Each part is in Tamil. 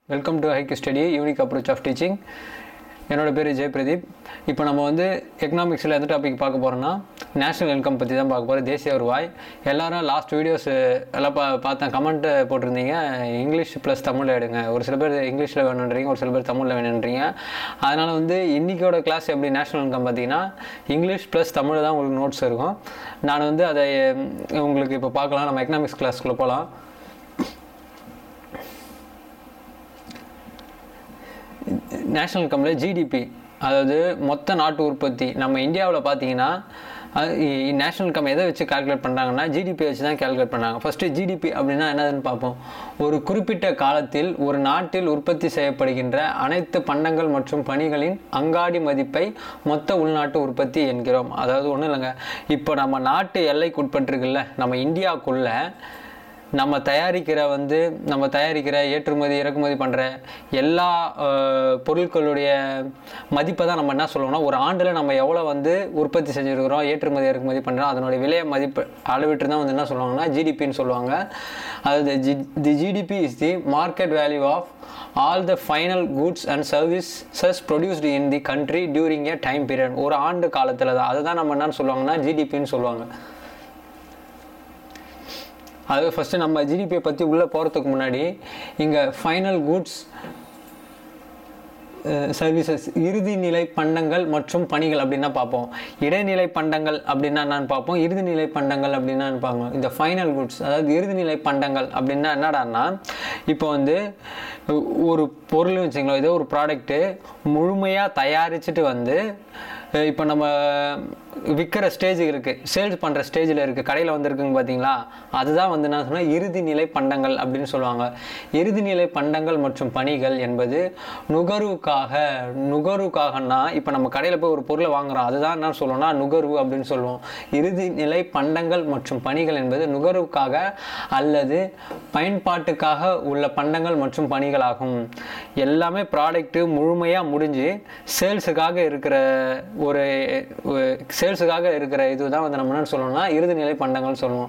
Welcome to hike study unique approach of teaching என்னோட பேர் ஜெய் பிரதீப் இப்போ நம்ம வந்து எக்கனாமிக்ஸில் எந்த டாபிக் பார்க்க போகிறோம்னா நேஷனல் இன்கம் பற்றி தான் பார்க்க போகிறோம் தேசிய வருவாய் எல்லாரும் லாஸ்ட் வீடியோஸ் எல்லாம் பா பார்த்தேன் கமெண்ட் போட்டிருந்தீங்க இங்கிலீஷ் ப்ளஸ் தமிழ் எடுங்க ஒரு சில பேர் இங்கிலீஷில் வேணுன்றீங்க ஒரு சில பேர் தமிழில் வேணுன்றீங்க அதனால் வந்து இன்றைக்கோட கிளாஸ் எப்படி நேஷனல் இன்கம் பார்த்தீங்கன்னா இங்கிலீஷ் ப்ளஸ் தமிழ் தான் உங்களுக்கு நோட்ஸ் இருக்கும் நான் வந்து அதை உம், உங்களுக்கு இப்போ பார்க்கலாம் நம்ம எக்கனாமிக்ஸ் கிளாஸ்க்குள்ளே போகலாம் நேஷனல் இன்கமில் ஜிடிபி அதாவது மொத்த நாட்டு உற்பத்தி நம்ம இந்தியாவில் பார்த்தீங்கன்னா நேஷனல் இன்கம் எதை வச்சு கால்குலேட் பண்ணுறாங்கன்னா ஜிடிபி வச்சு தான் கால்குலேட் பண்ணாங்க ஃபஸ்ட்டு ஜிடிபி அப்படின்னா என்னதுன்னு பார்ப்போம் ஒரு குறிப்பிட்ட காலத்தில் ஒரு நாட்டில் உற்பத்தி செய்யப்படுகின்ற அனைத்து பண்டங்கள் மற்றும் பணிகளின் அங்காடி மதிப்பை மொத்த உள்நாட்டு உற்பத்தி என்கிறோம் அதாவது ஒன்றும் இல்லைங்க இப்போ நம்ம நாட்டு எல்லைக்கு உட்பட்டிருக்குல்ல நம்ம இந்தியாவுக்குள்ள நம்ம தயாரிக்கிற வந்து நம்ம தயாரிக்கிற ஏற்றுமதி இறக்குமதி பண்ணுற எல்லா அஹ், பொருட்களுடைய மதிப்பை தான் நம்ம என்ன சொல்லுவோம்னா ஒரு ஆண்டில் நம்ம எவ்வளோ வந்து உற்பத்தி செஞ்சுருக்கிறோம் ஏற்றுமதி இறக்குமதி பண்ணுறோம் அதனுடைய விலையை மதிப்பு அளவிட்டு தான் வந்து என்ன சொல்லுவாங்கன்னா ஜிடிபின்னு சொல்லுவாங்க அதாவது G the GDP is the market value of all the final goods and services produced in the country during a time period ஒரு ஆண்டு காலத்தில் தான் அதுதான் நம்ம என்னன்னு சொல்லுவாங்கன்னா ஜிடிபின்னு சொல்லுவாங்க அது ஃபஸ்ட்டு நம்ம ஜிடிபியை பற்றி உள்ளே போகிறதுக்கு முன்னாடி இங்கே ஃபைனல் குட்ஸ் சர்வீசஸ் இறுதி நிலை பண்டங்கள் மற்றும் பணிகள் அப்படின்னா பார்ப்போம் இடைநிலை பண்டங்கள் அப்படின்னா என்னன்னு பார்ப்போம் இறுதி நிலை பண்டங்கள் அப்படின்னா பார்ப்போம் இந்த ஃபைனல் குட்ஸ் அதாவது இறுதி நிலை பண்டங்கள் அப்படின்னா என்னடான்னா இப்போ வந்து ஒரு பொருள் வச்சுங்களோம் ஏதோ ஒரு ப்ராடக்ட்டு முழுமையாக தயாரிச்சுட்டு வந்து இப்போ நம்ம விற்கிற ஸ்டேஜ் இருக்குது சேல்ஸ் பண்ணுற ஸ்டேஜில் இருக்குது கடையில் வந்திருக்குங்க பார்த்தீங்களா அதுதான் வந்து என்ன சொன்னால் இறுதி நிலை பண்டங்கள் அப்படின்னு சொல்லுவாங்க இறுதி நிலை பண்டங்கள் மற்றும் பணிகள் என்பது நுகர்வுக்காக நுகர்வுக்காகனா இப்போ நம்ம கடையில் போய் ஒரு பொருளை வாங்குறோம் அதுதான் என்ன சொல்லுவோம்னா நுகர்வு அப்படின்னு சொல்லுவோம் இறுதி நிலை பண்டங்கள் மற்றும் பணிகள் என்பது நுகர்வுக்காக அல்லது பயன்பாட்டுக்காக உள்ள பண்டங்கள் மற்றும் பணிகளாகும் எல்லாமே ப்ராடக்ட்டு முழுமையாக முடிஞ்சு சேல்ஸுக்காக இருக்கிற ஒரு சேல்ஸுக்காக இருக்கிற இதுதான் வந்து நம்ம என்ன சொல்லணும்னா இறுதி நிலை பண்டங்கள் சொல்லுவோம்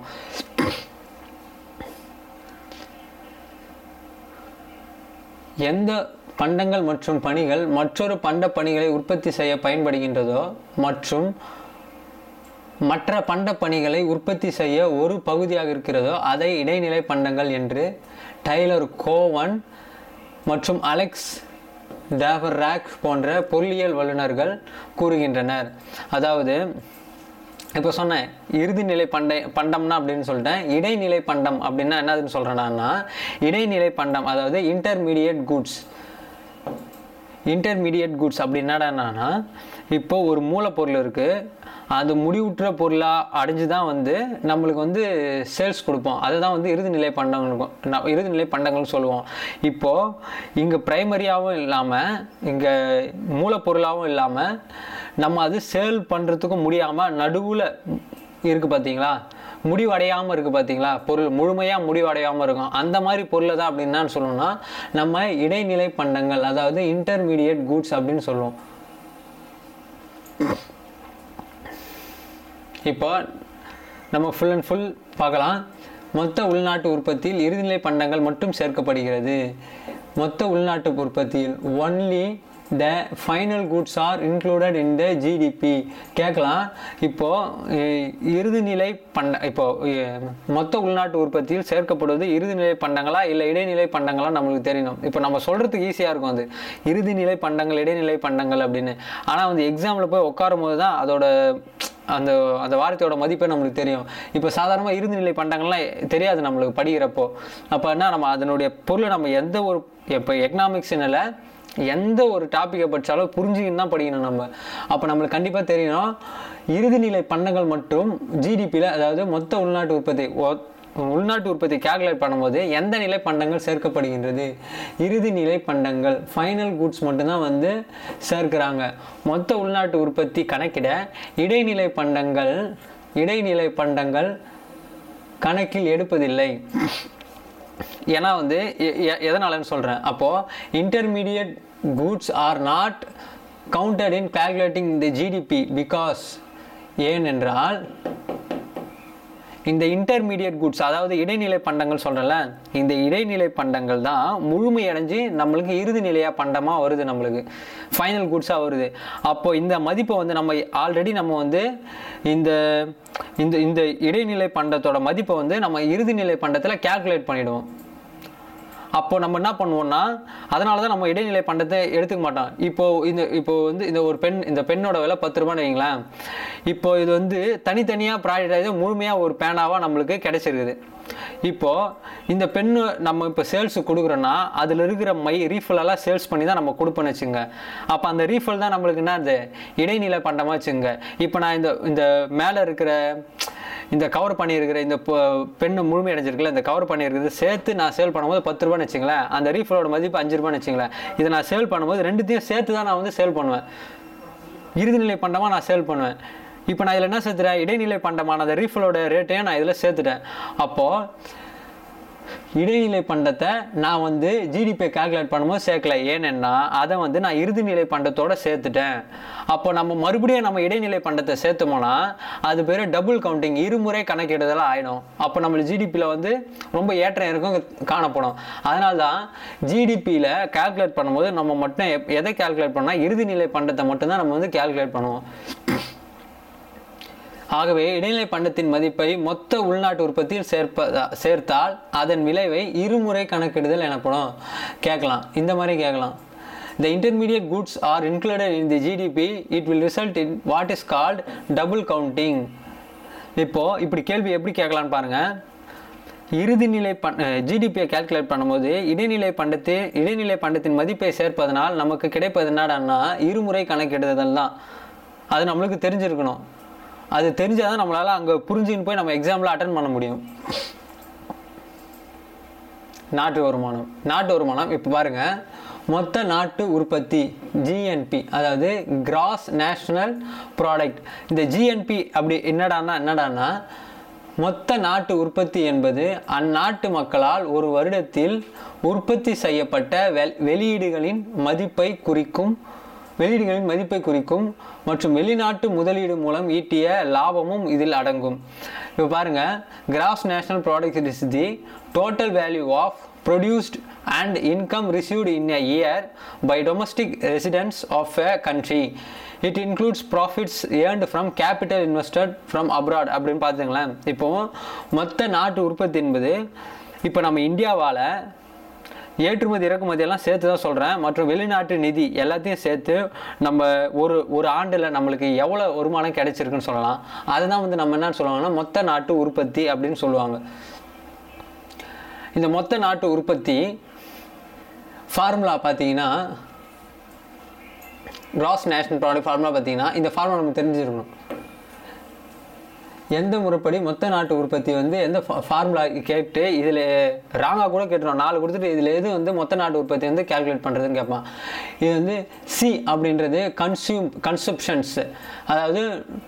எந்த பண்டங்கள் மற்றும் பணிகள் மற்றொரு பண்ட பணிகளை உற்பத்தி செய்ய பயன்படுகின்றதோ மற்றும் மற்ற பண்ட பணிகளை உற்பத்தி செய்ய ஒரு பகுதியாக இருக்கிறதோ அதை இடைநிலை பண்டங்கள் என்று டைலர் கோவன் மற்றும் அலெக்ஸ் டேவராக் போன்ற பொருளியல் வல்லுநர்கள் கூறுகின்றனர் அதாவது இப்போ சொன்னேன் இறுதிநிலை பண்டை பண்டம்னா அப்படின்னு சொல்லிட்டேன் இடைநிலை பண்டம் அப்படின்னா என்னதுன்னு சொல்கிறேன்னா இடைநிலை பண்டம் அதாவது இன்டர்மீடியட் குட்ஸ் இன்டர்மீடியட் குட்ஸ் அப்படின்னாடானா இப்போ ஒரு மூலப்பொருள் இருக்குது அது முடிவுற்ற பொருளாக அடைஞ்சு தான் வந்து நம்மளுக்கு வந்து சேல்ஸ் கொடுப்போம் அதுதான் வந்து இறுதிநிலை பண்டங்கள் இருக்கும் நான் இறுதிநிலை பண்டங்கள்னு சொல்லுவோம் இப்போது இங்கே ப்ரைமரியாகவும் இல்லாமல் இங்கே மூலப்பொருளாகவும் இல்லாமல் நம்ம அது சேல் பண்ணுறதுக்கும் முடியாமல் நடுவில் இருக்குது பார்த்தீங்களா முடிவடையாமல் இருக்குது பார்த்தீங்களா பொருள் முழுமையாக முடிவடையாமல் இருக்கும் அந்த மாதிரி பொருளை தான் அப்படின்னு சொல்லணும்னா நம்ம இடைநிலை பண்டங்கள் அதாவது இன்டர்மீடியட் குட்ஸ் அப்படின்னு சொல்லுவோம் இப்போ நம்ம ஃபுல் அண்ட் ஃபுல் பார்க்கலாம் மொத்த உள்நாட்டு உற்பத்தியில் இறுதிநிலை பண்டங்கள் மட்டும் சேர்க்கப்படுகிறது மொத்த உள்நாட்டு உற்பத்தியில் only the final goods are included in the GDP கேட்கலாம் இப்போது இறுதிநிலை பண்ட இப்போது மொத்த உள்நாட்டு உற்பத்தியில் சேர்க்கப்படுவது இறுதிநிலை பண்டங்களா இல்லை இடைநிலை பண்டங்களா நம்மளுக்கு தெரியணும் இப்போ நம்ம சொல்கிறதுக்கு ஈஸியாக இருக்கும் அது இறுதிநிலை பண்டங்கள் இடைநிலை பண்டங்கள் அப்படின்னு ஆனால் வந்து எக்ஸாமில் போய் உட்காரும் போது தான் அதோட அந்த அந்த வார்த்தையோட மதிப்பே நம்மளுக்கு தெரியும் இப்போ சாதாரணமாக இறுதிநிலை பண்டங்கள்லாம் தெரியாது நம்மளுக்கு படிக்கிறப்போ அப்போ என்ன நம்ம அதனுடைய பொருளை நம்ம எந்த ஒரு இப்போ எக்கனாமிக்ஸ்னால எந்த ஒரு டாப்பிக்கை படித்தாலும் புரிஞ்சுக்கின்னு தான் படிக்கணும் நம்ம அப்போ நம்மளுக்கு கண்டிப்பாக தெரியணும் இறுதிநிலை பண்டங்கள் மற்றும் ஜிடிபியில் அதாவது மொத்த உள்நாட்டு உற்பத்தி ஒ- உள்நாட்டு உற்பத்தி கால்குலேட் பண்ணும்போது எந்த நிலை பண்டங்கள் சேர்க்கப்படுகின்றது இறுதி நிலை பண்டங்கள் ஃபைனல் குட்ஸ் மட்டும்தான் வந்து சேர்க்கிறாங்க மொத்த உள்நாட்டு உற்பத்தி கணக்கிட இடைநிலை பண்டங்கள் இடைநிலை பண்டங்கள் கணக்கில் எடுப்பதில்லை ஏன்னா வந்து எ- எ- எதனாலன்னு சொல்கிறேன் அப்போது intermediate goods are not counted in calculating the GDP because ஏனென்றால் இந்த இன்டர்மீடியட் குட்ஸ் அதாவது இடைநிலை பண்டங்கள் சொல்கிறேன்ல இந்த இடைநிலை பண்டங்கள் தான் முழுமையடைஞ்சு நம்மளுக்கு இறுதி நிலையாக பண்டமாக வருது நம்மளுக்கு ஃபைனல் குட்ஸாக வருது அப்போ இந்த மதிப்பை வந்து நம்ம ஆல்ரெடி நம்ம வந்து இந்த இந்த இந்த இடைநிலை பண்டத்தோட மதிப்பை வந்து நம்ம இறுதி நிலை பண்டத்தில் கேல்குலேட் பண்ணிடுவோம் அப்போ நம்ம என்ன பண்ணுவோம்னா அதனால தான் நம்ம இடைநிலை பண்டத்தை எடுத்துக்க மாட்டோம் இப்போ இந்த இப்போ வந்து இந்த ஒரு பெண் இந்த பெண்ணோட விலை பத்து ரூபான்னு வைங்களேன் இப்போ இது வந்து தனித்தனியாக ப்ராடக்ட் ஆகி முழுமையாக ஒரு பேனாவாக நம்மளுக்கு கிடைச்சிருக்குது இப்போ இந்த பெண்ணு நம்ம இப்போ சேல்ஸ் கொடுக்குறோன்னா அதில் இருக்கிற மை ரீஃபில் எல்லாம் சேல்ஸ் பண்ணி தான் நம்ம கொடுப்போம்னு வச்சுங்க அப்போ அந்த ரீஃபில் தான் நம்மளுக்கு என்ன அது இடைநிலை பண்டமாக வச்சுங்க இப்போ நான் இந்த இந்த மேலே இருக்கிற இந்த கவர் பண்ணியிருக்கிற இந்த பொ- பெண்ணு முழுமை அடைஞ்சிருக்குல்ல இந்த கவர் பண்ணியிருக்கிறது சேர்த்து நான் சேல் பண்ணும்போது பத்து ரூபான்னு வச்சுங்களேன் அந்த ரீஃபிலோட மதிப்பு அஞ்சு ரூபான்னு வச்சுங்களேன் இதை நான் சேல் பண்ணும்போது ரெண்டுத்தையும் சேர்த்து தான் நான் வந்து சேல் பண்ணுவேன் இறுதிநிலை பண்டமாக நான் சேல் பண்ணுவேன் இப்போ நான் இதில் என்ன சேர்த்துறேன் இடைநிலை பண்டமான அந்த ரீஃபிலோட ரேட்டையும் நான் இதில் சேர்த்துட்டேன் அப்போது இடைநிலை பண்டத்தை நான் வந்து ஜிடிபியை கால்குலேட் பண்ணும்போது சேர்க்கல ஏனென்னா அதை வந்து நான் இறுதிநிலை பண்டத்தோட சேர்த்துட்டேன் அப்போ நம்ம மறுபடியும் நம்ம இடைநிலை பண்டத்தை சேர்த்தோம்னா அது பேர் டபுள் கவுண்டிங் இருமுறை கணக்கிடுதலாக ஆயிடும் அப்போ நம்ம ஜிடிபியில் வந்து ரொம்ப ஏற்றம் இருக்கும் காணப்படும் அதனால தான் ஜிடிபியில் கால்குலேட் பண்ணும்போது நம்ம மட்டும் எப்- எதை கால்குலேட் பண்ணால் இறுதிநிலை பண்டத்தை மட்டும்தான் நம்ம வந்து கால்குலேட் பண்ணுவோம் ஆகவே இடைநிலை பண்டத்தின் மதிப்பை மொத்த உள்நாட்டு உற்பத்தியில் சேர்ப்ப சேர்த்தால் அதன் விளைவை இருமுறை கணக்கிடுதல் எனப்படும் கேட்கலாம் இந்த மாதிரி கேட்கலாம் The intermediate goods are included in the GDP. It will result in what is called double counting. இப்போ இப்படி கேள்வி எப்படி கேட்கலான்னு பாருங்க இறுதிநிலை பண் ஜிடிபியை கால்குலேட் பண்ணும்போது இடைநிலை பண்டத்து இடைநிலை பண்டத்தின் மதிப்பை சேர்ப்பதனால் நமக்கு கிடைப்பது என்னடான்னா இருமுறை கணக்கிடுதல் தான் அது நம்மளுக்கு தெரிஞ்சிருக்கணும் அது தெரிஞ்சால் தான் நம்மளால் அங்கே புரிஞ்சுன்னு போய் நம்ம எக்ஸாமில் அட்டன் பண்ண முடியும் நாட்டு வருமானம் நாட்டு வருமானம் இப்போ பாருங்க மொத்த நாட்டு உற்பத்தி ஜிஎன்பி அதாவது கிராஸ் நேஷனல் ப்ராடக்ட் இந்த ஜிஎன்பி அப்படி என்னடான்னா என்னடான்னா மொத்த நாட்டு உற்பத்தி என்பது அந்நாட்டு மக்களால் ஒரு வருடத்தில் உற்பத்தி செய்யப்பட்ட வெ வெளியீடுகளின் மதிப்பை குறிக்கும் வெளியீடுகளின் மதிப்பை குறிக்கும் மற்றும் வெளிநாட்டு முதலீடு மூலம் ஈட்டிய லாபமும் இதில் அடங்கும் இப்போ பாருங்க gross national product is the total value of produced and income received in a year by domestic residents of a country it includes profits earned from capital invested from abroad அப்படின்னு பார்த்துங்களேன் இப்போ மொத்த நாட்டு உற்பத்தி என்பது இப்போ நம்ம இந்தியாவால் ஏற்றுமதி இறக்குமதி எல்லாம் சேர்த்து தான் சொல்கிறேன் மற்றும் வெளிநாட்டு நிதி எல்லாத்தையும் சேர்த்து நம்ம ஒரு ஒரு ஆண்டில் நம்மளுக்கு எவ்வளோ வருமானம் கிடைச்சிருக்குன்னு சொல்லலாம் அதுதான் வந்து நம்ம என்ன சொல்லுவாங்கன்னா மொத்த நாட்டு உற்பத்தி அப்படின்னு சொல்லுவாங்க இந்த மொத்த நாட்டு உற்பத்தி ஃபார்முலா பார்த்தீங்கன்னா கிராஸ் நேஷனல் ப்ராடக்ட் ஃபார்முலா பார்த்தீங்கன்னா இந்த ஃபார்முலா நமக்கு தெரிஞ்சிருக்கணும் எந்த முறைப்படி மொத்த நாட்டு உற்பத்தி வந்து எந்த ஃபார்முலா கேட்டு இதில் ராங்காக கூட கேட்டுரும் நாலு கொடுத்துட்டு இதில் எது வந்து மொத்த நாட்டு உற்பத்தி வந்து கால்குலேட் பண்ணுறதுன்னு கேட்பான் இது வந்து சி அப்படின்றது கன்சியூம் கன்சப்ஷன்ஸ் அதாவது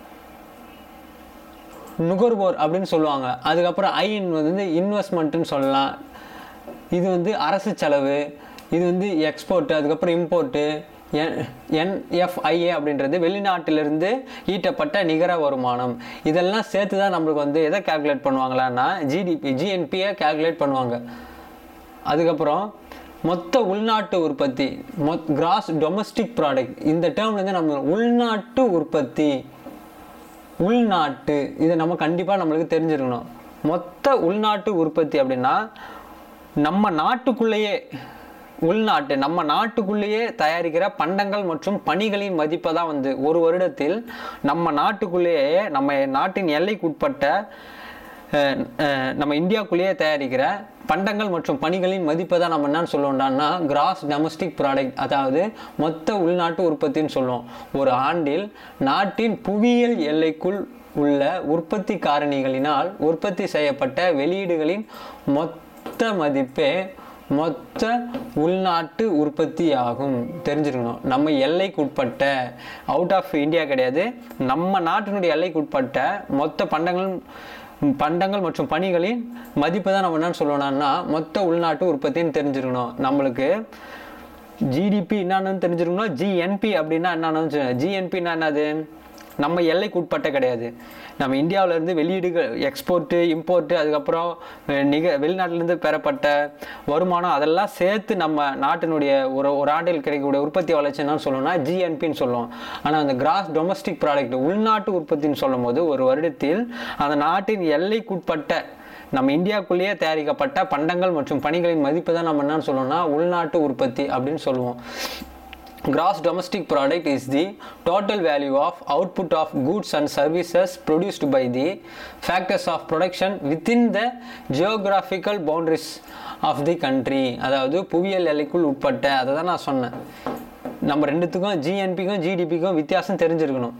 நுகர்வோர் அப்படின்னு சொல்லுவாங்க அதுக்கப்புறம் ஐன் வந்து இன்வெஸ்ட்மெண்ட்டுன்னு சொல்லலாம் இது வந்து அரசு செலவு இது வந்து எக்ஸ்போர்ட்டு அதுக்கப்புறம் இம்போர்ட்டு என்எஃப்ஐஏ அப்படின்றது வெளிநாட்டிலிருந்து ஈட்டப்பட்ட நிகர வருமானம் இதெல்லாம் சேர்த்து தான் நம்மளுக்கு வந்து எதை கால்குலேட் பண்ணுவாங்களான்னா ஜிடிபி ஜிஎன்பியை கால்குலேட் பண்ணுவாங்க அதுக்கப்புறம் மொத்த உள்நாட்டு உற்பத்தி மொத் கிராஸ் டொமஸ்டிக் ப்ராடக்ட் இந்த டேர்ம் வந்து நம்ம உள்நாட்டு உற்பத்தி உள்நாட்டு இதை நம்ம கண்டிப்பாக நம்மளுக்கு தெரிஞ்சிருக்கணும் மொத்த உள்நாட்டு உற்பத்தி அப்படின்னா நம்ம நாட்டுக்குள்ளேயே உள்நாட்டு நம்ம நாட்டுக்குள்ளேயே தயாரிக்கிற பண்டங்கள் மற்றும் பணிகளின் மதிப்பை தான் வந்து ஒரு வருடத்தில் நம்ம நாட்டுக்குள்ளேயே நம்ம நாட்டின் எல்லைக்குட்பட்ட அஹ், அஹ், நம்ம இந்தியாவுக்குள்ளேயே தயாரிக்கிற பண்டங்கள் மற்றும் பணிகளின் மதிப்பை தான் நம்ம என்னன்னு சொல்லுவோம்டான்னா கிராஸ் டொமஸ்டிக் ப்ராடக்ட் அதாவது மொத்த உள்நாட்டு உற்பத்தின்னு சொல்லுவோம் ஒரு ஆண்டில் நாட்டின் புவியியல் எல்லைக்குள் உள்ள உற்பத்தி காரணிகளினால் உற்பத்தி செய்யப்பட்ட வெளியீடுகளின் மொத்த மதிப்பே மொத்த உள்நாட்டு உற்பத்தி ஆகும் தெரிஞ்சிருக்கணும் நம்ம எல்லைக்கு உட்பட்ட அவுட் ஆஃப் இந்தியா கிடையாது நம்ம நாட்டினுடைய எல்லைக்கு உட்பட்ட மொத்த பண்டங்கள் பண்டங்கள் மற்றும் பணிகளின் மதிப்பு தான் நம்ம என்னன்னு சொல்லணும்னா மொத்த உள்நாட்டு உற்பத்தின்னு தெரிஞ்சிருக்கணும் நம்மளுக்கு ஜிடிபி என்னன்னு தெரிஞ்சிருக்கணும் ஜிஎன்பி அப்படின்னா என்னன்னு ஜிஎன்பின்னா என்னது நம்ம எல்லைக்கு உட்பட்ட கிடையாது நம்ம இந்தியாவிலேருந்து வெளியீடுகள் எக்ஸ்போர்ட்டு இம்போர்ட்டு அதுக்கப்புறம் அஹ், நிக வெளிநாட்டிலேருந்து பெறப்பட்ட வருமானம் அதெல்லாம் சேர்த்து நம்ம நாட்டினுடைய ஒரு ஒரு ஆண்டில் கிடைக்கக்கூடிய உற்பத்தி வளர்ச்சி என்னன்னு சொல்லணும்னா ஜிஎன்பின்னு சொல்லுவோம் ஆனால் அந்த கிராஸ் டொமஸ்டிக் ப்ராடக்ட் உள்நாட்டு உற்பத்தின்னு சொல்லும் போது ஒரு வருடத்தில் அந்த நாட்டின் எல்லைக்குட்பட்ட நம்ம இந்தியாவுக்குள்ளேயே தயாரிக்கப்பட்ட பண்டங்கள் மற்றும் பணிகளின் மதிப்பு தான் நம்ம என்னன்னு சொல்லணும்னா உள்நாட்டு உற்பத்தி அப்படின்னு சொல்லுவோம் gross domestic product is the total value of output of goods and services produced by the factors of production within the geographical boundaries of the country அதாவது புவியியல் எல்லைக்குள் உட்பட்ட அதை தான் நான் சொன்னேன் நம்ம ரெண்டுத்துக்கும் ஜிஎன்பிக்கும் ஜிடிபிக்கும் வித்தியாசம் தெரிஞ்சிருக்கணும்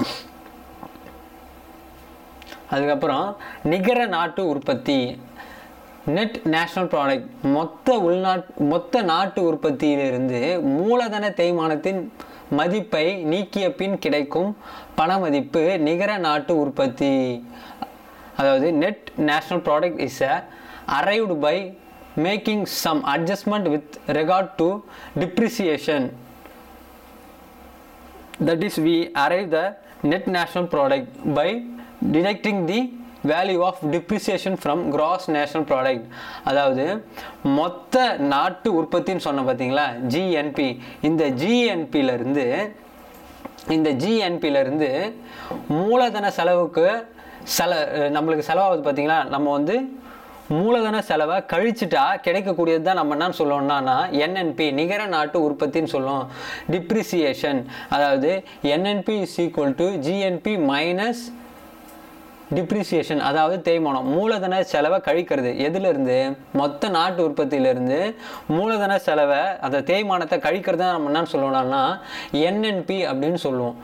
அதுக்கப்புறம் நிகர நாட்டு உற்பத்தி நெட் நேஷனல் ப்ராடக்ட் மொத்த உள்நாட் மொத்த நாட்டு உற்பத்தியிலிருந்து மூலதன தேய்மானத்தின் மதிப்பை நீக்கிய பின் கிடைக்கும் பண மதிப்பு நிகர நாட்டு உற்பத்தி அதாவது net national product is a arrived by making some adjustment with regard to depreciation that is we arrive the net national product by deducting the value of depreciation from gross national product அதாவது மொத்த நாட்டு உற்பத்தின்னு சொன்ன பார்த்தீங்களா ஜிஎன்பி இந்த GNP ல இருந்து இந்த GNP ல இருந்து மூலதன செலவுக்கு செல நம்மளுக்கு செலவாகுது பார்த்தீங்களா நம்ம வந்து மூலதன செலவை கழிச்சிட்டா கிடைக்கக்கூடியது தான் நம்ம என்ன சொல்லணும்னா என்என்பி நிகர நாட்டு உற்பத்தின்னு சொல்லுவோம் டிப்ரிசியேஷன் அதாவது NNP is equal to GNP minus depreciation அதாவது தேய்மானம் மூலதன செலவை கழிக்கிறது எதுலேருந்து மொத்த நாட்டு உற்பத்தியிலேருந்து மூலதன செலவை அந்த தேய்மானத்தை கழிக்கிறது தான் நம்ம என்ன சொல்லணும்னா என்என்பி அப்படின்னு சொல்லுவோம்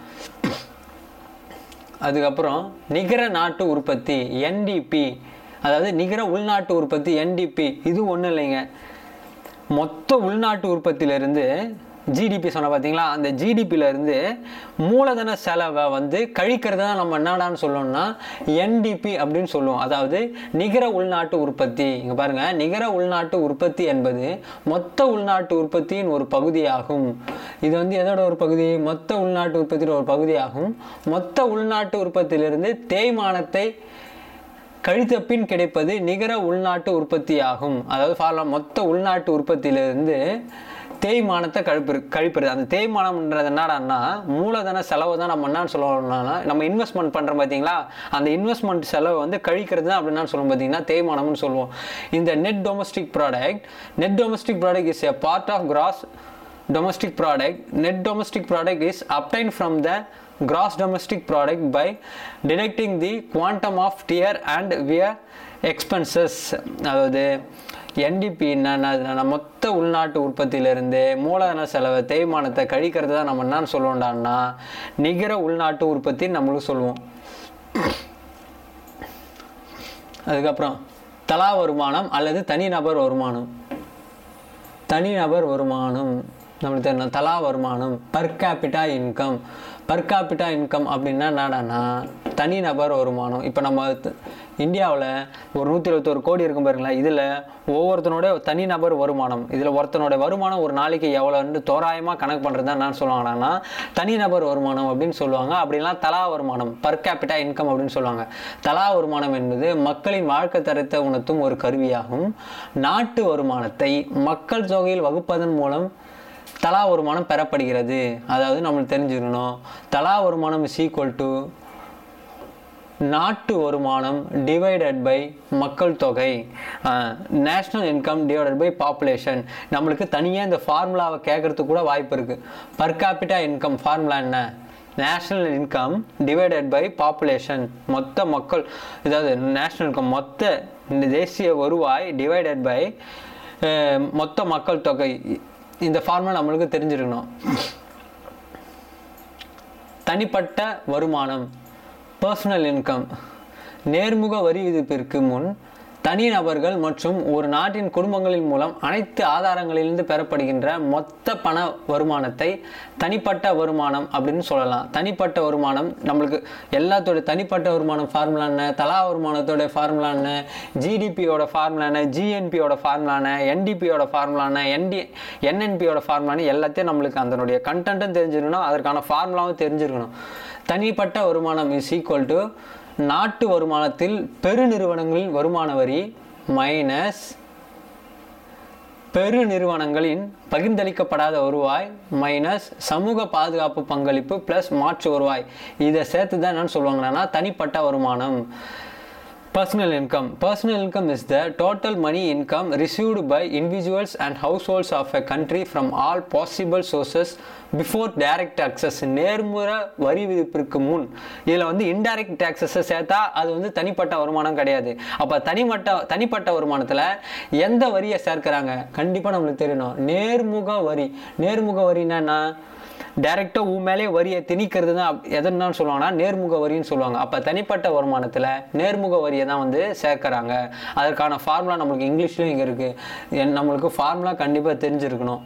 அதுக்கப்புறம் நிகர நாட்டு உற்பத்தி என்டிபி அதாவது நிகர உள்நாட்டு உற்பத்தி என்டிபி இது ஒன்றும் இல்லைங்க மொத்த உள்நாட்டு உற்பத்தியிலேருந்து ஜிடிபி சொன்ன பார்த்தீங்களா அந்த GDP-ல இருந்து மூலதன செலவை வந்து கழிக்கிறது தான் நம்ம என்னடான்னு சொல்லணும்னா என்டிபி அப்படின்னு சொல்லுவோம் அதாவது நிகர உள்நாட்டு உற்பத்தி இங்கே பாருங்கள் நிகர உள்நாட்டு உற்பத்தி என்பது மொத்த உள்நாட்டு உற்பத்தியின் ஒரு பகுதியாகும் இது வந்து எதோட ஒரு பகுதி மொத்த உள்நாட்டு உற்பத்தியோட ஒரு பகுதியாகும் மொத்த உள்நாட்டு உற்பத்தியிலிருந்து தேய்மானத்தை கழித்த பின் கிடைப்பது நிகர உள்நாட்டு உற்பத்தியாகும் அதாவது ஃபார்முலா மொத்த உள்நாட்டு உற்பத்தியிலிருந்து தேய்மானத்தை கழிப்பு கழிப்பது அந்த தேய்மானம்ன்றது என்னடான்னா மூலதன செலவு தான் நம்ம என்னன்னு சொல்லணும்னா நம்ம இன்வெஸ்ட்மெண்ட் பண்ணுறோம் பார்த்தீங்களா அந்த இன்வெஸ்ட்மெண்ட் செலவு வந்து கழிக்கிறது தான் அப்படின்னா சொல்லுவோம் பார்த்தீங்கன்னா தேய்மானம்னு சொல்லுவோம் இந்த net domestic product net domestic product is a part of gross domestic product net domestic product is obtained from the gross domestic product by deducting the quantum of tier and wear expenses அதாவது என்டிபி மொத்த உள்நாட்டு உற்பத்தியிலிருந்து மூலதன செலவு தேய்மானத்தை கழிக்கிறது தான் நம்ம என்னன்னு சொல்லுவோம்டான்னா நிகர உள்நாட்டு உற்பத்தின்னு நம்மளுக்கு சொல்லுவோம் அதுக்கப்புறம் தலா வருமானம் அல்லது தனிநபர் வருமானம் தனிநபர் வருமானம் நம்மளுக்கு தெரியணும் தலா வருமானம் per capita income per capita income அப்படின்னா என்னடான்னா தனிநபர் வருமானம் இப்போ நம்ம இந்தியாவில் ஒரு நூற்றி இருபத்தொரு கோடி இருக்கும் பாருங்களேன் இதில் ஒவ்வொருத்தனோட தனிநபர் வருமானம் இதில் ஒருத்தனோட வருமானம் ஒரு நாளைக்கு எவ்வளோன்னு தோராயமாக கணக்கு பண்ணுறது தான் என்ன சொல்லுவாங்கன்னா தனிநபர் வருமானம் அப்படின்னு சொல்லுவாங்க அப்படிலாம் தலா வருமானம் பர் கேபிட்டா இன்கம் அப்படின்னு சொல்லுவாங்க தலா வருமானம் என்பது மக்களின் வாழ்க்கை தரத்தை உணர்த்தும் ஒரு கருவியாகும் நாட்டு வருமானத்தை மக்கள் தொகையில் வகுப்பதன் மூலம் தலா வருமானம் பெறப்படுகிறது அதாவது நம்மளுக்கு தெரிஞ்சுக்கணும் தலா வருமானம் இஸ் ஈக்குவல் டு நாட்டு வருமானம் டிவைடட் பை மக்கள் தொகை national income divided by population நம்மளுக்கு தனியாக இந்த ஃபார்முலாவை கேட்குறதுக்கு கூட வாய்ப்பு இருக்குது பர் கேபிட்டா இன்கம் ஃபார்முலா என்ன national income divided by population மொத்த மக்கள் அதாவது நேஷ்னல் இன்கம் மொத்த இந்த தேசிய வருவாய் டிவைடட் பை மொத்த மக்கள் தொகை இந்த ஃபார்முலா நம்மளுக்கு தெரிஞ்சிருக்கணும் தனிப்பட்ட வருமானம் பர்சனல் இன்கம் நேர்முக வரி விதிப்பிற்கு முன் தனிநபர்கள் மற்றும் ஒரு நாட்டின் குடும்பங்களின் மூலம் அனைத்து ஆதாரங்களிலிருந்து பெறப்படுகின்ற மொத்த பண வருமானத்தை தனிப்பட்ட வருமானம் அப்படின்னு சொல்லலாம் தனிப்பட்ட வருமானம் நம்மளுக்கு எல்லாத்தோட தனிப்பட்ட வருமானம் ஃபார்முலா என்ன தலா வருமானத்தோட ஃபார்முலா என்ன ஜிடிபியோட ஃபார்முலா என்ன ஜிஎன்பியோட ஃபார்முலா என்ன என்டிபியோட ஃபார்முலா என்ன என்டி என்என்பியோட ஃபார்முலான்னு எல்லாத்தையும் நம்மளுக்கு அதனுடைய கண்டென்ட்டும் தெரிஞ்சிருக்கணும் அதற்கான ஃபார்முலாவும் தெரிஞ்சிருக்கணும் தனிப்பட்ட வருமானம் இஸ் ஈக்குவல் டு நாட்டு வருமானத்தில் பெருநிறுவனங்களின் வருமான வரி மைனஸ் பெருநிறுவனங்களின் பகிர்ந்தளிக்கப்படாத வருவாய் மைனஸ் சமூக பாதுகாப்பு பங்களிப்பு ப்ளஸ் மாற்று வருவாய் இதை சேர்த்து தான் என்னன்னு சொல்லுவாங்கன்னா தனிப்பட்ட வருமானம் Personal income. Personal income is the total money income received by individuals and households of a country from all possible sources before direct taxes. நேர்முற வரி விதிப்பிற்கு முன் இதில் வந்து இன்டைரக்ட் டேக்ஸஸை சேர்த்தா அது வந்து தனிப்பட்ட வருமானம் கிடையாது அப்போ தனிமட்ட தனிப்பட்ட வருமானத்தில் எந்த வரியை சேர்க்கிறாங்க கண்டிப்பாக நம்மளுக்கு தெரியணும் நேர்முக வரி நேர்முக வரின்னா என்ன டைரெக்டாக உன் மேலே வரியை திணிக்கிறது தான் அப்- எதுன்னு சொல்லுவாங்கன்னா நேர்முக வரின்னு சொல்லுவாங்க அப்போ தனிப்பட்ட வருமானத்தில் நேர்முக வரியை தான் வந்து சேர்க்கறாங்க அதற்கான ஃபார்முலா நம்மளுக்கு இங்கிலீஷ்லையும் இங்கே இருக்குது நம்மளுக்கு ஃபார்முலா கண்டிப்பாக தெரிஞ்சிருக்கணும்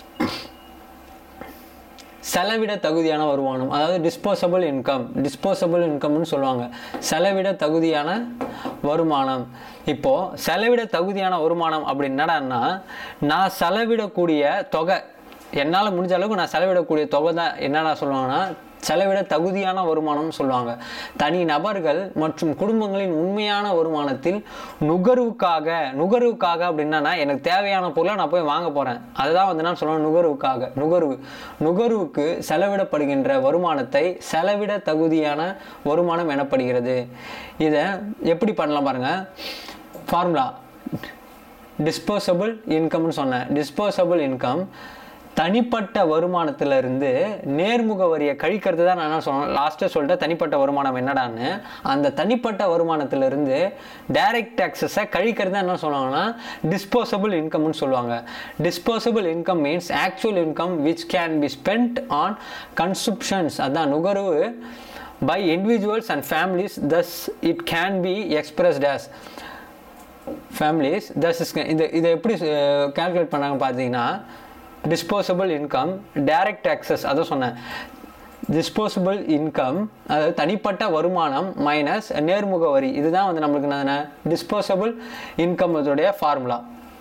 செலவிட தகுதியான வருமானம் அதாவது டிஸ்போசபிள் இன்கம் டிஸ்போசபிள் இன்கம்னு சொல்லுவாங்க செலவிட தகுதியான வருமானம் இப்போ செலவிட தகுதியான வருமானம் அப்படி என்னடான்னா நான் செலவிடக்கூடிய தொகை என்னால் முடிஞ்ச அளவுக்கு நான் செலவிடக்கூடிய தொகை தான் என்னென்ன சொல்லுவாங்கன்னா செலவிட தகுதியான வருமானம்னு சொல்லுவாங்க தனி நபர்கள் மற்றும் குடும்பங்களின் உண்மையான வருமானத்தில் நுகர்வுக்காக நுகர்வுக்காக அப்படின்னா எனக்கு தேவையான பொருளை நான் போய் வாங்க போகிறேன் அதுதான் வந்து நான் சொல்லுவேன் நுகர்வுக்காக நுகர்வு நுகர்வுக்கு செலவிடப்படுகின்ற வருமானத்தை செலவிட தகுதியான வருமானம் எனப்படுகிறது இதை எப்படி பண்ணலாம் பாருங்கள் ஃபார்முலா டிஸ்போசபிள் இன்கம்னு சொன்னேன் டிஸ்போசபிள் இன்கம் தனிப்பட்ட வருமானத்திலிருந்து நேர்முக வரியை கழிக்கிறது தான் நான் என்ன சொன்னேன் லாஸ்ட்டாக சொல்லிட்டு தனிப்பட்ட வருமானம் என்னடான்னு அந்த தனிப்பட்ட வருமானத்திலிருந்து டைரக்ட் டேக்ஸஸை கழிக்கிறது தான் என்ன சொல்லுவாங்கன்னா டிஸ்போசபிள் இன்கம்னு சொல்லுவாங்க disposable income means actual income which can be spend on consumptions அதான் நுகர்வு by individuals and families thus it can be expressed as families thus is இந்த இதை எப்படி கால்குலேட் பண்ணாங்க பார்த்தீங்கன்னா டிஸ்போசபிள் இன்கம் டைரக்ட் டேக்ஸஸ் அதை சொன்னேன் டிஸ்போசபிள் இன்கம் அதாவது தனிப்பட்ட வருமானம் மைனஸ் நேர்முக வரி இதுதான் வந்து நம்மளுக்கு என்ன டிஸ்போசபிள் இன்கம் இதோடைய ஃபார்முலா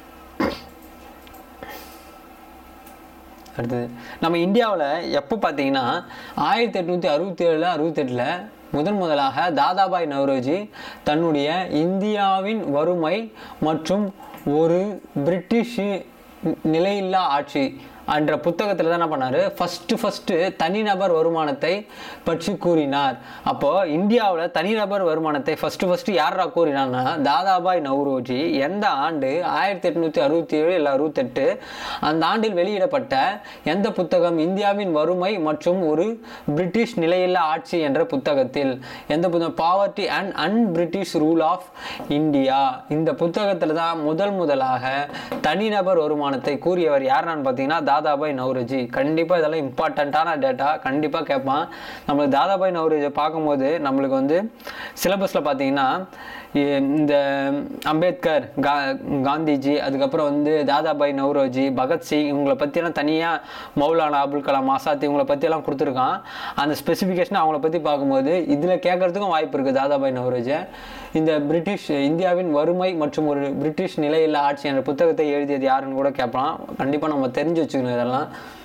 அடுத்தது நம்ம இந்தியாவில் எப்போ பார்த்தீங்கன்னா ஆயிரத்தி எட்நூற்றி அறுபத்தி ஏழில் அறுபத்தெட்டில் முதன் முதலாக தாதாபாய் நவ்ரோஜி தன்னுடைய இந்தியாவின் வறுமை மற்றும் ஒரு பிரிட்டிஷ் நிலையில்லா ஆட்சி என்ற புத்தகத்தில் தான் என்ன பண்ணார் ஃபஸ்ட்டு ஃபஸ்ட்டு தனிநபர் வருமானத்தை பற்றி கூறினார் அப்போது இந்தியாவில் தனிநபர் வருமானத்தை ஃபஸ்ட்டு ஃபஸ்ட்டு யாரா கூறினார்னா தாதாபாய் நவ்ரோஜி எந்த ஆண்டு ஆயிரத்தி எட்நூற்றி அறுபத்தி ஏழு இல்லை அறுபத்தெட்டு அந்த ஆண்டில் வெளியிடப்பட்ட எந்த புத்தகம் இந்தியாவின் வறுமை மற்றும் ஒரு பிரிட்டிஷ் நிலையில்லா ஆட்சி என்ற புத்தகத்தில் எந்த புத்தகம் poverty and un British rule of India இந்த புத்தகத்தில் தான் முதல் முதலாக தனிநபர் வருமானத்தை கூறியவர் யாருன்னு பார்த்தீங்கன்னா தாதாபாய் நவ்ரோஜி கண்டிப்பாக இதெல்லாம் இம்பார்ட்டண்ட்டான டேட்டா கண்டிப்பாக கேட்பான் நம்மளுக்கு தாதாபாய் நவ்ரோஜை பார்க்கும்போது நம்மளுக்கு வந்து சிலபஸில் பார்த்தீங்கன்னா இ- இந்த அம்பேத்கர் கா காந்திஜி அதுக்கப்புறம் வந்து தாதாபாய் நவ்ரோஜி பகத்சிங் இவங்களை பற்றியெல்லாம் தனியாக மௌலானா அபுல் கலாம் ஆசாத் இவங்களை பற்றியெல்லாம் கொடுத்துருக்கான் அந்த ஸ்பெசிஃபிகேஷன் அவங்கள பற்றி பார்க்கும்போது இதில் கேட்கறதுக்கும் வாய்ப்பு இருக்குது தாதாபாய் நவ்ரோஜை இந்த பிரிட்டிஷ் இந்தியாவின் வறுமை மற்றும் ஒரு பிரிட்டிஷ் நிலையில்லா ஆட்சி என்ற புத்தகத்தை எழுதியது யாருன்னு கூட கேட்கலாம் கண்டிப்பாக நம்ம தெரிஞ்சு வச்சுக்கணும் இதெல்லாம்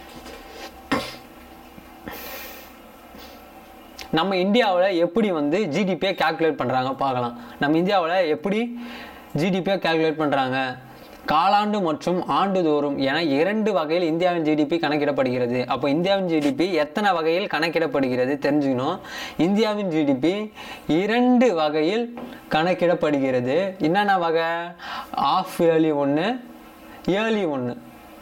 நம்ம இந்தியாவில் எப்படி வந்து ஜிடிபியை கால்குலேட் பண்ணுறாங்க பார்க்கலாம் நம்ம இந்தியாவில் எப்படி ஜிடிபியை கால்குலேட் பண்ணுறாங்க காலாண்டு மற்றும் ஆண்டுதோறும் என இரண்டு வகையில் இந்தியாவின் ஜிடிபி கணக்கிடப்படுகிறது அப்போ இந்தியாவின் ஜிடிபி எத்தனை வகையில் கணக்கிடப்படுகிறது தெரிஞ்சுக்கணும் இந்தியாவின் ஜிடிபி இரண்டு வகையில் கணக்கிடப்படுகிறது என்னென்ன வகை ஆஃப் இயர்லி ஒன்று இயர்லி ஒன்று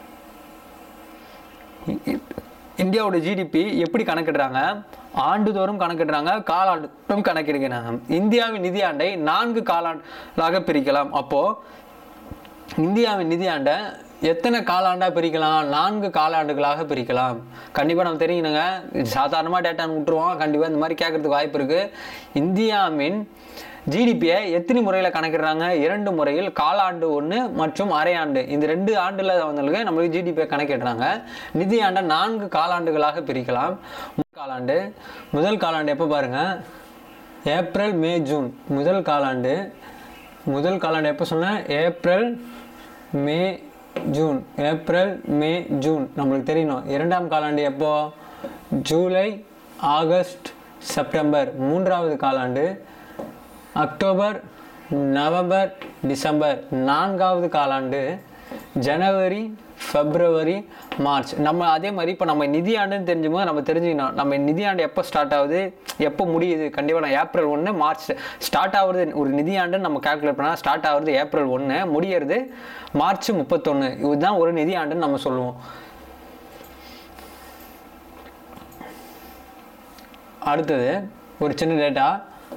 இந்தியாவோட ஜிடிபி எப்படி கணக்கிடுறாங்க ஆண்டுதோறும் கணக்கிடுறாங்க காலாண்டும் கணக்கிடுகிறாங்க இந்தியாவின் நிதியாண்டை நான்கு காலாண்டாக பிரிக்கலாம் அப்போ இந்தியாவின் நிதியாண்டை எத்தனை காலாண்டா பிரிக்கலாம் நான்கு காலாண்டுகளாக பிரிக்கலாம் கண்டிப்பாக நம்ம தெரியுங்க சாதாரணமாக டேட்டான்னு விட்டுருவோம் கண்டிப்பாக இந்த மாதிரி கேட்கறதுக்கு வாய்ப்பு இருக்குது இந்தியாவின் ஜிடிபியை எத்தனை முறையில் கணக்கிடுறாங்க இரண்டு முறையில் காலாண்டு ஒன்று மற்றும் அரையாண்டு இந்த ரெண்டு ஆண்டில் வந்து நம்மளுக்கு ஜிடிபியை கணக்கிடுறாங்க நிதியாண்டை நான்கு காலாண்டுகளாக பிரிக்கலாம் முதல் காலாண்டு முதல் காலாண்டு எப்போ பாருங்க ஏப்ரல் மே ஜூன் முதல் காலாண்டு முதல் காலாண்டு எப்போ சொன்னேன் April May June April May June நம்மளுக்கு தெரியணும் இரண்டாம் காலாண்டு எப்போ ஜூலை ஆகஸ்ட் செப்டம்பர் மூன்றாவது காலாண்டு அக்டோபர் நவம்பர் டிசம்பர் நான்காவது காலாண்டு ஜனவரி பிப்ரவரி மார்ச் நம்ம அதே மாதிரி இப்போ நம்ம நிதியாண்டுன்னு தெரிஞ்சும்போது நம்ம தெரிஞ்சுக்கணும் நம்ம நிதியாண்டு எப்போ ஸ்டார்ட் ஆகுது எப்போ முடியுது கண்டிப்பாக நான் ஏப்ரல் ஒன்று மார்ச் ஸ்டார்ட் ஆகுறது ஒரு நிதியாண்டுன்னு நம்ம கால்குலேட் பண்ணால் ஸ்டார்ட் ஆகுறது ஏப்ரல் ஒன்று முடியறது மார்ச் முப்பத்தொன்று இதுதான் ஒரு நிதியாண்டுன்னு நம்ம சொல்லுவோம் அடுத்தது ஒரு சின்ன டேட்டா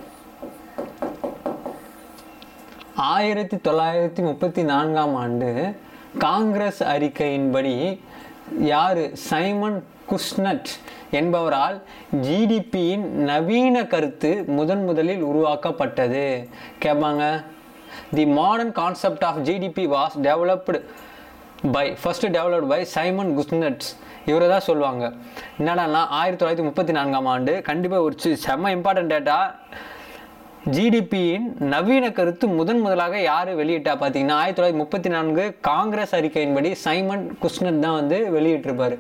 ஆயிரத்தி தொள்ளாயிரத்தி முப்பத்தி நான்காம் ஆண்டு காங்கிரஸ் அறிக்கையின்படி யார் சைமன் குஸ்னட் என்பவரால் ஜிடிபியின் நவீன கருத்து முதன் முதலில் உருவாக்கப்பட்டது கேட்பாங்க the modern concept of GDP was developed by first developed by Simon Kuznets இவரை தான் சொல்லுவாங்க என்னடான்னா ஆயிரத்தி தொள்ளாயிரத்தி முப்பத்தி நான்காம் ஆண்டு கண்டிப்பாக ஒரு சி- செம்ம இம்பார்ட்டன்ட் டேட்டா ஜிடிபியின் நவீன கருத்து முதன் முதலாக யார் வெளியிட்டா பார்த்தீங்கன்னா ஆயிரத்தி தொள்ளாயிரத்தி முப்பத்தி நான்கு காங்கிரஸ் அறிக்கையின்படி சைமன் குஸ்னட் தான் வந்து வெளியிட்டிருப்பாரு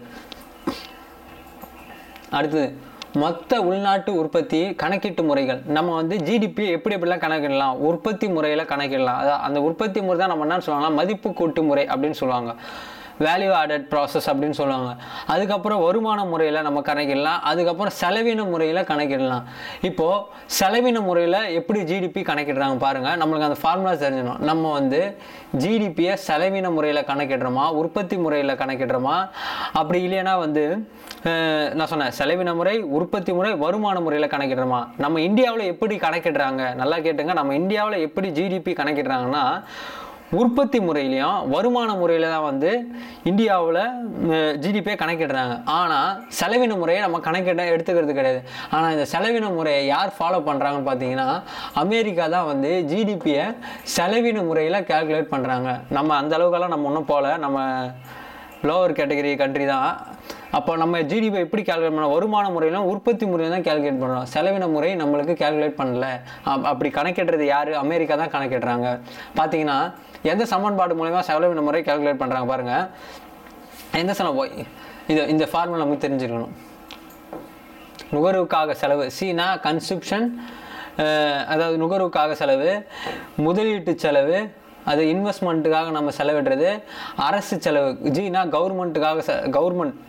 அடுத்தது மொத்த உள்நாட்டு உற்பத்தி கணக்கீட்டு முறைகள் நம்ம வந்து ஜிடிபி எப்படி எப்படிலாம் கணக்கிடலாம் உற்பத்தி முறையில் கணக்கிடலாம் அதான் அந்த உற்பத்தி முறை தான் நம்ம என்ன சொல்லுவாங்கன்னா மதிப்பு கூட்டு முறை அப்படின்னு சொல்லுவாங்க வேல்யூ ஆடட் ப்ராசஸ் அப்படின்னு சொல்லுவாங்க அதுக்கப்புறம் வருமான முறையில் நம்ம கணக்கிடலாம் அதுக்கப்புறம் செலவின முறையில் கணக்கிடலாம் இப்போது செலவின முறையில் எப்படி ஜிடிபி கணக்கிடுறாங்க பாருங்கள் நம்மளுக்கு அந்த ஃபார்முலா தெரிஞ்சிடணும் நம்ம வந்து ஜிடிபியை செலவின முறையில் கணக்கிடுறோமா உற்பத்தி முறையில் கணக்கிடுறோமா அப்படி இல்லைன்னா வந்து அஹ், நான் சொன்னேன் செலவின முறை உற்பத்தி முறை வருமான முறையில் கணக்கிடுறோமா நம்ம இந்தியாவில் எப்படி கணக்கிடுறாங்க நல்லா கேட்டுங்க நம்ம இந்தியாவில் எப்படி ஜிடிபி கணக்கிடுறாங்கன்னா உற்பத்தி முறையிலையும் வருமான முறையில் தான் வந்து இந்தியாவில் ஜிடிபியை கணக்கிடுறாங்க ஆனால் செலவின முறையை நம்ம கணக்கிட எடுத்துக்கிறது கிடையாது ஆனால் இந்த செலவின முறையை யார் ஃபாலோ பண்ணுறாங்கன்னு பார்த்தீங்கன்னா அமெரிக்கா தான் வந்து ஜிடிபியை செலவின முறையில் கால்குலேட் பண்ணுறாங்க நம்ம அந்த அளவுக்கெல்லாம் நம்ம ஒன்றும் போகல நம்ம லோவர் கேட்டகரி கண்ட்ரி தான் அப்போ நம்ம ஜிடிபி எப்படி கால்குலேட் பண்ணோம் வருமான முறையிலும் உற்பத்தி முறையில் தான் கால்குலேட் பண்ணுறோம் செலவின முறை நம்மளுக்கு கால்குலேட் பண்ணல அப்- அப்படி கணக்கிடுறது யார் அமெரிக்கா தான் கணக்கிடுறாங்க பார்த்தீங்கன்னா எந்த சமன்பாடு மூலயமா செலவின முறை கால்குலேட் பண்ணுறாங்க பாருங்கள் எந்த செலவு இது இந்த ஃபார்முலா நமக்கு தெரிஞ்சிருக்கணும் நுகர்வுக்காக செலவு சீனா கன்சப்ஷன் அதாவது நுகர்வுக்காக செலவு முதலீட்டு செலவு அது இன்வெஸ்ட்மெண்ட்டுக்காக நம்ம செலவிடுறது அரசு செலவு ஜீனா கவர்மெண்ட்டுக்காக செ கவர்மெண்ட்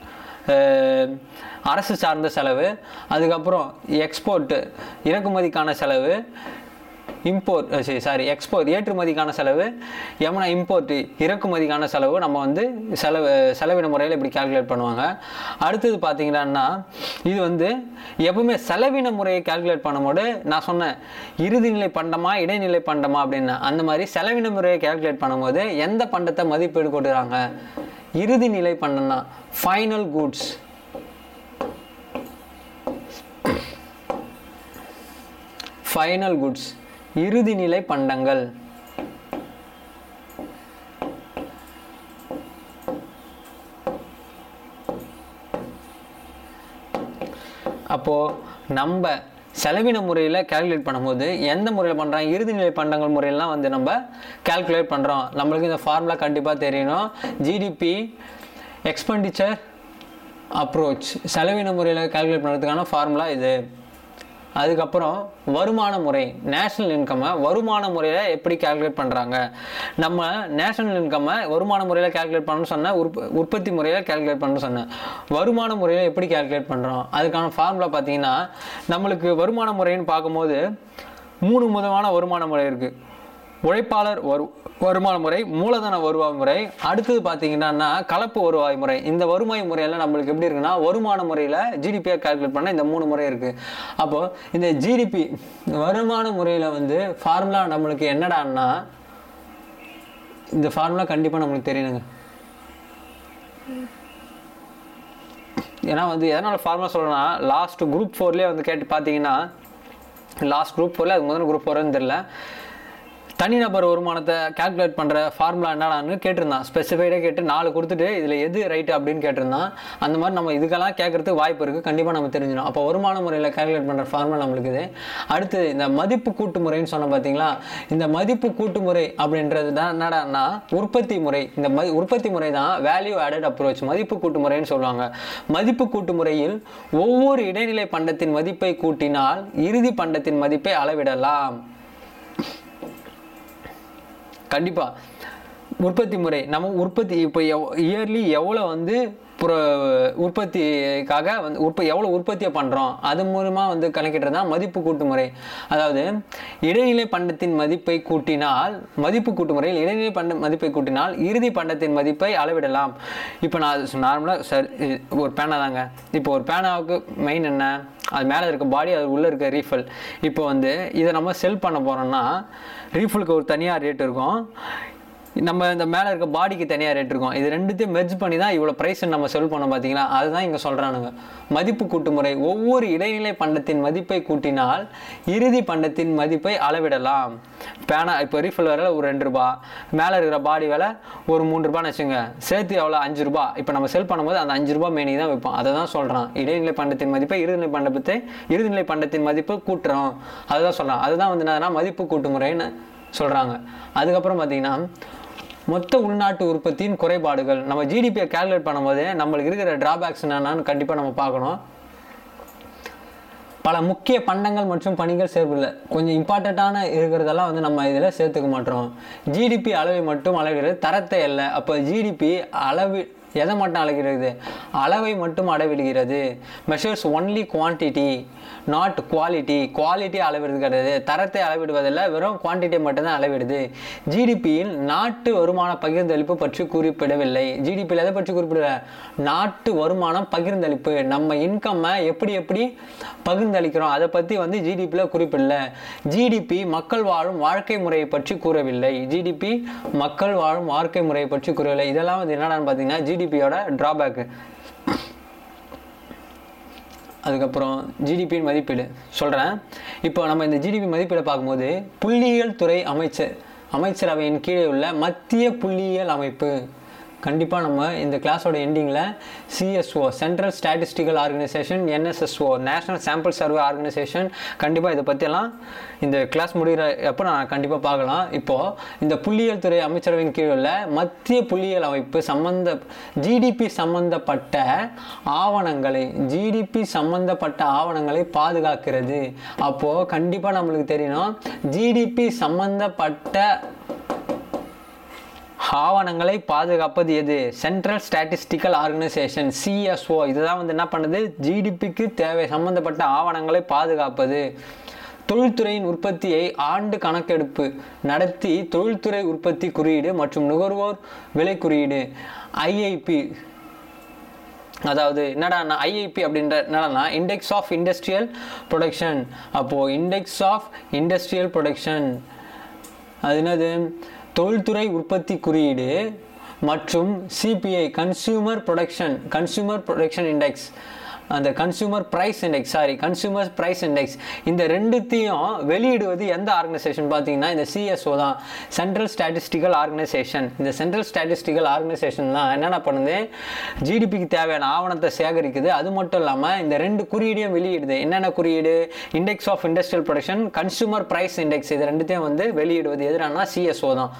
அரசு சார்ந்த செலவு அதுக்கப்புறம் எக்ஸ்போர்ட்டு இறக்குமதிக்கான செலவு இம்போர்ட் சரி சாரி எக்ஸ்போர்ட் ஏற்றுமதிக்கான செலவு எமனா இம்போர்ட் இறக்குமதிக்கான செலவு நம்ம வந்து செலவு செலவின முறையில் இப்படி கால்குலேட் பண்ணுவாங்க அடுத்தது பார்த்தீங்கன்னா இது வந்து எப்பவுமே செலவின முறையை கால்குலேட் பண்ணும்போது நான் சொன்னேன் இறுதிநிலை பண்டமா இடைநிலை பண்டமா அப்படின்னா அந்த மாதிரி செலவின முறையை கால்குலேட் பண்ணும்போது எந்த பண்டத்தை மதிப்பீடு கொடுக்குறாங்க இறுதிநிலை பண்டம்னா ஃபைனல் குட்ஸ் ஃபைனல் குட்ஸ் இறுதிநிலை பண்டங்கள் அப்போது நம்ம செலவின முறையில் கால்குலேட் பண்ணும்போது எந்த முறையில் பண்ணுறாங்க இறுதிநிலை பண்டங்கள் முறையெல்லாம் வந்து நம்ம கால்குலேட் பண்ணுறோம் நம்மளுக்கு இந்த ஃபார்முலா கண்டிப்பாக தெரியணும் ஜிடிபி எக்ஸ்பெண்டிச்சர் அப்ரோச் செலவின முறையில் கால்குலேட் பண்ணுறதுக்கான ஃபார்முலா இது அதுக்கப்புறம் வருமான முறை நேஷ்னல் இன்கம்மை வருமான முறையில் எப்படி கால்குலேட் பண்ணுறாங்க நம்ம நேஷ்னல் இன்கம்மை வருமான முறையில் கால்குலேட் பண்ணணும்னு சொன்னேன் உற்ப உற்பத்தி முறையில் கால்குலேட் பண்ணணும்னு சொன்னேன் வருமான முறையில் எப்படி கால்குலேட் பண்ணுறோம் அதுக்கான ஃபார்முலா பார்த்தீங்கன்னா நம்மளுக்கு வருமான முறைன்னு பார்க்கும்போது மூணு விதமான வருமான முறை இருக்குது உழைப்பாளர் வரு வருமான முறை மூலதன வருவாய் முறை அடுத்தது பார்த்தீங்கன்னா கலப்பு வருவாய் முறை இந்த வருவாய் முறையெல்லாம் நம்மளுக்கு எப்படி இருக்குன்னா வருமான முறையில் ஜிடிபியாக கால்குலேட் பண்ண இந்த மூணு முறை இருக்குது அப்போது இந்த ஜிடிபி வருமான முறையில் வந்து ஃபார்முலா நம்மளுக்கு என்னடான்னா இந்த ஃபார்முலா கண்டிப்பாக நம்மளுக்கு தெரியணுங்க ஏன்னா வந்து எதனால் ஃபார்முலா சொல்கிறேன்னா லாஸ்ட் குரூப் ஃபோர்லேயே வந்து கேட்டு பார்த்தீங்கன்னா லாஸ்ட் குரூப் ஃபோரில் அது முதல் குரூப் ஃபோர்னு தெரில தனிநபர் வருமானத்தை கால்குலேட் பண்ணுற ஃபார்முலா என்னடான்னு கேட்டிருந்தான் ஸ்பெசிஃபைடாக கேட்டு நாலு கொடுத்துட்டு இதில் எது ரைட்டு அப்படின்னு கேட்டிருந்தான் அந்த மாதிரி நம்ம இதுக்கெல்லாம் கேட்கறதுக்கு வாய்ப்பு இருக்குது கண்டிப்பாக நம்ம தெரிஞ்சிடும் அப்போ வருமான முறையில் கால்குலேட் பண்ணுற ஃபார்முலா நம்மளுக்கு இது அடுத்து இந்த மதிப்பு கூட்டு முறைன்னு சொன்ன பார்த்தீங்களா இந்த மதிப்பு கூட்டு முறை அப்படின்றது தான் என்னடான்னா உற்பத்தி முறை இந்த மதி உற்பத்தி முறை தான் வேல்யூ ஆடட் அப்ரோச் மதிப்பு கூட்டு முறைன்னு சொல்லுவாங்க மதிப்பு கூட்டு முறையில் ஒவ்வொரு இடைநிலை பண்டத்தின் மதிப்பை கூட்டினால் இறுதி பண்டத்தின் மதிப்பை அளவிடலாம் கண்டிப்பாக உற்பத்தி முறை நம்ம உற்பத்தி இப்போ எவ் இயர்லி எவ்வளோ வந்து புற உற்பத்திக்காக வந்து உற்ப எவ்வளோ உற்பத்தியை பண்ணுறோம் அது மூலமா வந்து கணக்கிடுறது தான் மதிப்பு கூட்டு முறை அதாவது இடைநிலை பண்டத்தின் மதிப்பை கூட்டினால் மதிப்பு கூட்டு முறையில் இடைநிலை பண்ட மதிப்பை கூட்டினால் இறுதி பண்டத்தின் மதிப்பை அளவிடலாம் இப்போ நான் நார்மலாக சரி இது ஒரு பேனா தாங்க இப்போ ஒரு பேனாவுக்கு மெயின் என்ன அது மேலே இருக்க பாடி அது உள்ளே இருக்க ரீஃபில் இப்போ வந்து இதை நம்ம செல் பண்ண போகிறோம்னா ரீஃபிலுக்கு ஒரு தனியாக ரேட் இருக்கும் நம்ம இந்த மேலே இருக்க பாடிக்கு தனியாக ரேட் இருக்கும் இது ரெண்டுத்தையும் மெர்ஜ் பண்ணி தான் இவ்வளோ ப்ரைஸ் நம்ம செல் பண்ணோம் பார்த்தீங்களா அதுதான் இங்கே சொல்கிறானுங்க மதிப்பு கூட்டு முறை ஒவ்வொரு இடைநிலை பண்டத்தின் மதிப்பை கூட்டினால் இறுதி பண்டத்தின் மதிப்பை அளவிடலாம் பேனா இப்போ ரீஃபில் விலை ஒரு ரெண்டு ரூபா மேலே இருக்கிற பாடி விலை ஒரு மூணு ரூபான்னு வச்சுங்க சேர்த்து எவ்வளோ அஞ்சு ரூபா இப்போ நம்ம செல் பண்ணும்போது அந்த அஞ்சு ரூபா மேனி தான் வைப்போம் அதை தான் சொல்கிறான் இடைநிலை பண்டத்தின் மதிப்பை இறுதிநிலை பண்டத்தை இறுதிநிலை பண்டத்தின் மதிப்பு கூட்டுறோம் அதுதான் சொல்கிறான் அதுதான் வந்து என்னன்னா மதிப்பு கூட்டு முறைன்னு சொல்கிறாங்க அதுக்கப்புறம் பார்த்தீங்கன்னா மொத்த உள்நாட்டு உற்பத்தியின் குறைபாடுகள் நம்ம ஜிடிபியை கால்குலேட் பண்ணும்போது நம்மளுக்கு இருக்கிற டிராபேக்ஸ் என்னென்னு கண்டிப்பாக நம்ம பார்க்கணும் பல முக்கிய பண்டங்கள் மற்றும் பணிகள் சேர்ப்பில்லை கொஞ்சம் இம்பார்ட்டண்ட்டான இருக்கிறதெல்லாம் வந்து நம்ம இதில் சேர்த்துக்க மாட்டோம் ஜிடிபி அளவை மட்டும் அளவிடுறது தரத்தை அல்ல அப்போ ஜிடிபி அளவி எதை மட்டும் அளவிடுகிறது அளவை மட்டும் அளவிடுகிறது measures only quantity not quality quality அளவிடுறது கிடையாது தரத்தை அளவிடுவதில்லை வெறும் குவான்டிட்டியை மட்டும்தான் அளவிடுது ஜிடிபியில் நாட்டு வருமான பகிர்ந்தளிப்பு பற்றி குறிப்பிடவில்லை ஜிடிபியில் எதை பற்றி குறிப்பிடல நாட்டு வருமானம் பகிர்ந்தளிப்பு நம்ம இன்கம்மை எப்படி எப்படி பகிர்ந்தளிக்கிறோம் அதை பற்றி வந்து ஜிடிபியில் குறிப்பிடல ஜிடிபி மக்கள் வாழும் வாழ்க்கை முறையை பற்றி கூறவில்லை ஜிடிபி மக்கள் வாழும் வாழ்க்கை முறையை பற்றி கூறவில்லை இதெல்லாம் வந்து என்னடான்னு பார்த்தீங்கன்னா ஜிடிபியோட டிராபேக்கு அதுக்கப்புறம் ஜிடிபியின் மதிப்பீடு சொல்கிறேன் இப்போ நம்ம இந்த ஜிடிபி மதிப்பீடை பார்க்கும்போது புள்ளியியல் துறை அமைச்சர் அமைச்சரவையின் கீழே உள்ள மத்திய புள்ளியியல் அமைப்பு கண்டிப்பாக நம்ம இந்த கிளாஸோட எண்டிங்கில் CSO central statistical organisation NSSO national sample survey organisation கண்டிப்பாக இதை பற்றியெல்லாம் இந்த கிளாஸ் முடிகிற எப்போ நான் கண்டிப்பாக பார்க்கலாம் இப்போது இந்த புள்ளியியல் துறை அமைச்சரவையின் கீழ் உள்ள மத்திய புள்ளியியல் அமைப்பு சம்பந்த ஜிடிபி சம்பந்தப்பட்ட ஆவணங்களை ஜிடிபி சம்பந்தப்பட்ட ஆவணங்களை பாதுகாக்கிறது அப்போது கண்டிப்பாக நம்மளுக்கு தெரியணும் ஜிடிபி சம்பந்தப்பட்ட ஆவணங்களை பாதுகாப்பது எது சென்ட்ரல் ஸ்டாட்டிஸ்டிக்கல் ஆர்கனைசேஷன் சிஎஸ்ஓ இதுதான் வந்து என்ன பண்ணுது ஜிடிபிக்கு தேவை சம்பந்தப்பட்ட ஆவணங்களை பாதுகாப்பது தொழில்துறையின் உற்பத்தியை ஆண்டு கணக்கெடுப்பு நடத்தி தொழில்துறை உற்பத்தி குறியீடு மற்றும் நுகர்வோர் விலை குறியீடு ஐஐபி அதாவது என்னடா ஐஐபி அப்படின்ற என்னடா இண்டெக்ஸ் ஆஃப் இண்டஸ்ட்ரியல் ப்ரொடக்ஷன் அப்போது இண்டெக்ஸ் ஆஃப் இண்டஸ்ட்ரியல் ப்ரொடக்ஷன் அது என்னது தொழில்துறை உற்பத்தி குறியீடு மற்றும் CPI consumer production consumer production index அந்த consumer price index sorry consumer price index இந்த ரெண்டுத்தையும் வெளியிடுவது எந்த ஆர்கனைசேஷன் பார்த்தீங்கன்னா இந்த சிஎஸ்ஓ தான் சென்ட்ரல் ஸ்டாட்டிஸ்டிக்கல் ஆர்கனைசேஷன் இந்த சென்ட்ரல் ஸ்டாட்டிஸ்டிக்கல் ஆர்கனைசேஷன் தான் என்னென்ன பண்ணுது ஜிடிபிக்கு தேவையான ஆவணத்தை சேகரிக்குது அது மட்டும் இல்லாமல் இந்த ரெண்டு குறியீடையும் வெளியிடுது என்னென்ன குறியீடு index of industrial production consumer price index இது ரெண்டுத்தையும் வந்து வெளியிடுவது எதுனா சிஎஸ்ஓ தான்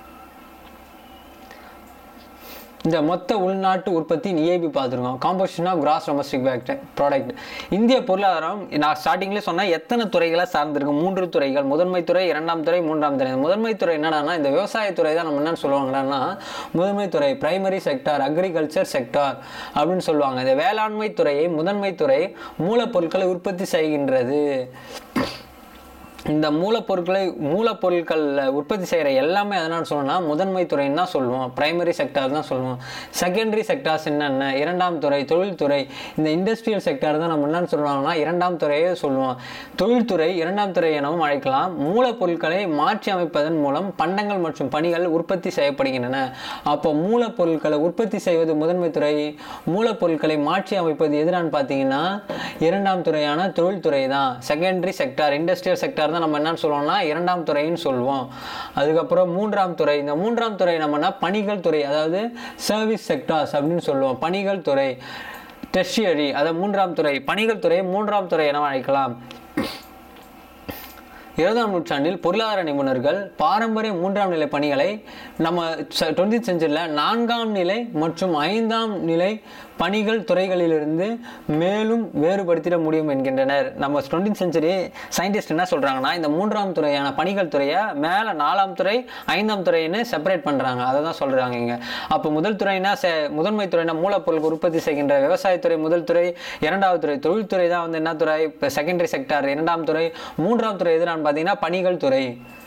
இந்த மொத்த உள்நாட்டு உற்பத்தியின் இஏபி பார்த்துருக்கோம் composition of gross domestic packed product இந்திய பொருளாதாரம் நான் ஸ்டார்டிங்லேயே சொன்னேன் எத்தனை துறைகளை சார்ந்திருக்கு மூன்று துறைகள் முதன்மை துறை இரண்டாம் துறை மூன்றாம் துறை முதன்மை துறை என்னடான்னா இந்த விவசாயத்துறை தான் நம்ம என்னன்னு சொல்லுவாங்கன்னா முதன்மை துறை பிரைமரி செக்டார் அக்ரிகல்ச்சர் செக்டார் அப்படின்னு சொல்லுவாங்க இந்த வேளாண்மை துறையை முதன்மை துறை மூலப்பொருட்களை உற்பத்தி செய்கின்றது இந்த மூலப்பொருட்களை மூலப்பொருட்களில் உற்பத்தி செய்கிற எல்லாமே எதனால சொல்லணும்னா முதன்மை துறைன்னு தான் சொல்லுவோம் பிரைமரி செக்டார் தான் சொல்லுவோம் செகண்டரி செக்டார்ஸ் என்னென்ன இரண்டாம் துறை தொழில்துறை இந்த இண்டஸ்ட்ரியல் செக்டார் தான் நம்ம என்னன்னு சொல்லுவாங்கன்னா இரண்டாம் துறையே சொல்லுவோம் தொழில்துறை இரண்டாம் துறை எனவும் அழைக்கலாம் மூலப்பொருட்களை மாற்றி அமைப்பதன் மூலம் பண்டங்கள் மற்றும் பணிகள் உற்பத்தி செய்யப்படுகின்றன அப்போ மூலப்பொருட்களை உற்பத்தி செய்வது முதன்மை துறை மூலப்பொருட்களை மாற்றி அமைப்பது எதிரான்னு பார்த்தீங்கன்னா இரண்டாம் துறையான தொழில்துறை தான் செகண்டரி செக்டார் இண்டஸ்ட்ரியல் செக்டார் தான் நம்ம என்னன்னு சொல்லுவோம்னா இரண்டாம் துறைன்னு சொல்லுவோம் அதுக்கப்புறம் மூன்றாம் துறை இந்த மூன்றாம் துறை நம்மனா பணிகள் துறை அதாவது சர்வீஸ் செக்டார்ஸ் அப்படின்னு சொல்லுவோம் பணிகள் துறை டெர்ஷியரி அதாவது மூன்றாம் துறை பணிகள் துறை மூன்றாம் துறை என அழைக்கலாம் இருபதாம் நூற்றாண்டில் பொருளாதார நிபுணர்கள் பாரம்பரிய மூன்றாம் நிலை பணிகளை நம்ம டுவெண்ட்டி செஞ்சுரியில் நான்காம் நிலை மற்றும் ஐந்தாம் நிலை பணிகள் துறைகளிலிருந்து மேலும் வேறுபடுத்திட முடியும் என்கின்றனர் நம்ம டுவெண்ட்டி செஞ்சுரி சயின்டிஸ்ட் என்ன சொல்கிறாங்கன்னா இந்த மூன்றாம் துறையான பணிகள் துறையை மேலே நாலாம் துறை ஐந்தாம் துறைன்னு செப்பரேட் பண்ணுறாங்க அதை தான் சொல்கிறாங்க இங்கே அப்போ முதல் துறைனா செ முதன்மை துறைனா மூலப்பொருள் உற்பத்தி செய்கின்ற விவசாயத்துறை முதல் துறை இரண்டாவது துறை தொழில்துறை தான் வந்து என்ன துறை இப்போ செகண்டரி செக்டார் இரண்டாம் துறை மூன்றாம் துறை எதுனான்னு பார்த்தீங்கன்னா பணிகள் துறை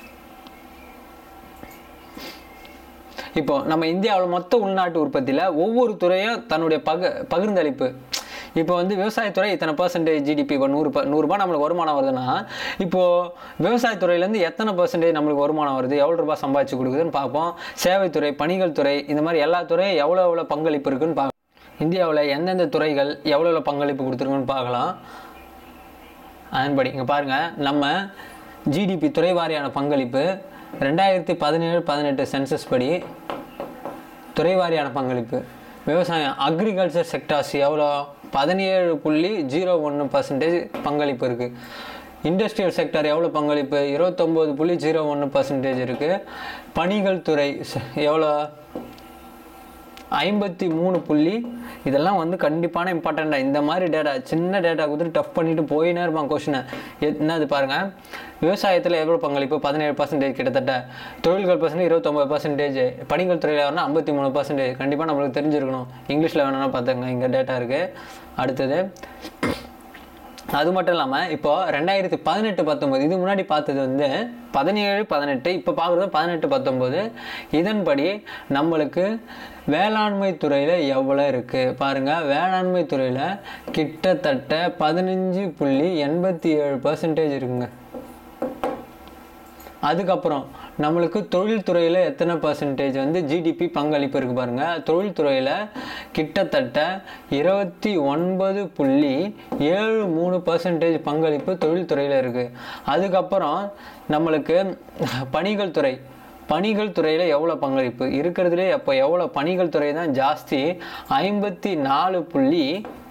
இப்போ நம்ம இந்தியாவில் மொத்த உள்நாட்டு உற்பத்தியில் ஒவ்வொரு துறையும் தன்னுடைய பக பகிர்ந்தளிப்பு இப்போ வந்து விவசாயத்துறை இத்தனை பர்சன்டேஜ் ஜிடிபி இப்போ நூறு ப நூறுரூபா நம்மளுக்கு வருமானம் வருதுன்னா இப்போது விவசாயத்துறையிலேருந்து எத்தனை பர்சன்டேஜ் நம்மளுக்கு வருமானம் வருது எவ்வளோ ரூபாய் சம்பாதிச்சு கொடுக்குதுன்னு பார்ப்போம் சேவைத்துறை பணிகள் துறை இந்த மாதிரி எல்லா துறையும் எவ்வளோ எவ்வளோ பங்களிப்பு இருக்குன்னு பார்க்கலாம் இந்தியாவில் எந்தெந்த துறைகள் எவ்வளோ எவ்வளோ பங்களிப்பு கொடுத்துருக்குன்னு பார்க்கலாம் அதன்படி இங்கே பாருங்கள் நம்ம ஜிடிபி துறை வாரியான பங்களிப்பு ரெண்டாயிரத்தி பதினேழு பதினெட்டு சென்சஸ் படி துறை வாரியான பங்களிப்பு விவசாயம் அக்ரிகல்ச்சர் செக்டார்ஸ் எவ்வளோ பதினேழு புள்ளி ஜீரோ ஒன்று பர்சன்டேஜ் பங்களிப்பு இருக்குது இண்டஸ்ட்ரியல் செக்டார் எவ்வளோ பங்களிப்பு இருபத்தொம்போது புள்ளி ஜீரோ ஒன்று பர்சன்டேஜ் இருக்குது பணிகள் துறை ச- எவ்வளோ ஐம்பத்தி மூணு புள்ளி இதெல்லாம் வந்து கண்டிப்பான இம்பார்ட்டண்ட்டாக இந்த மாதிரி டேட்டா சின்ன டேட்டா கொடுத்து டஃப் பண்ணிட்டு போயினே இருப்பான் கொஷினை என்னது பாருங்கள் விவசாயத்தில் எவ்வளோ பங்களிப்பு பதினேழு பர்சன்டேஜ் கிட்டத்தட்ட தொழில்கள் பர்சன்டேஜ் இருபத்தொம்பது பர்சன்டேஜ் பணிகள் துறையில் வரணும் ஐம்பத்தி மூணு பர்சன்டேஜ் கண்டிப்பாக நம்மளுக்கு தெரிஞ்சிருக்கணும் இங்கிலீஷில் வேணும்னா பார்த்துங்க இங்கே டேட்டா இருக்குது அடுத்தது அது மட்டும் இல்லாமல் இப்போ ரெண்டாயிரத்தி பதினெட்டு பத்தொம்போது இது முன்னாடி பார்த்தது வந்து பதினேழு பதினெட்டு இப்போ பார்க்குறது பதினெட்டு பத்தொம்போது இதன்படி நம்மளுக்கு வேளாண்மை துறையில் எவ்வளோ இருக்குது பாருங்கள் வேளாண்மை துறையில் கிட்டத்தட்ட பதினஞ்சு புள்ளி எண்பத்தி ஏழு பர்சன்டேஜ் இருக்குங்க அதுக்கப்புறம் நம்மளுக்கு தொழில்துறையில் எத்தனை பர்சன்டேஜ் வந்து ஜிடிபி பங்களிப்பு இருக்குது பாருங்கள் தொழில்துறையில் கிட்டத்தட்ட இருபத்தி ஒன்பது புள்ளி ஏழு மூணு பர்சன்டேஜ் பங்களிப்பு தொழில்துறையில் இருக்குது அதுக்கப்புறம் நம்மளுக்கு பணிகள் துறை பணிகள் துறையில் எவ்வளோ பங்களிப்பு இருக்கிறதுலே அப்போ எவ்வளோ பணிகள் துறை தான் ஜாஸ்தி ஐம்பத்தி நாலு புள்ளி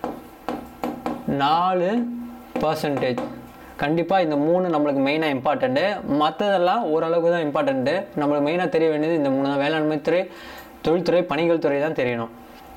நாலு பர்சன்டேஜ் கண்டிப்பாக இந்த மூணு நம்மளுக்கு மெயினாக இம்பார்ட்டண்ட்டு மற்றதெல்லாம் ஓரளவுக்கு தான் இம்பார்ட்டண்ட்டு நம்மளுக்கு மெயினாக தெரிய வேண்டியது இந்த மூணு தான் வேளாண்மை துறை தொழில்துறை பணிகள் துறை தான் தெரியணும்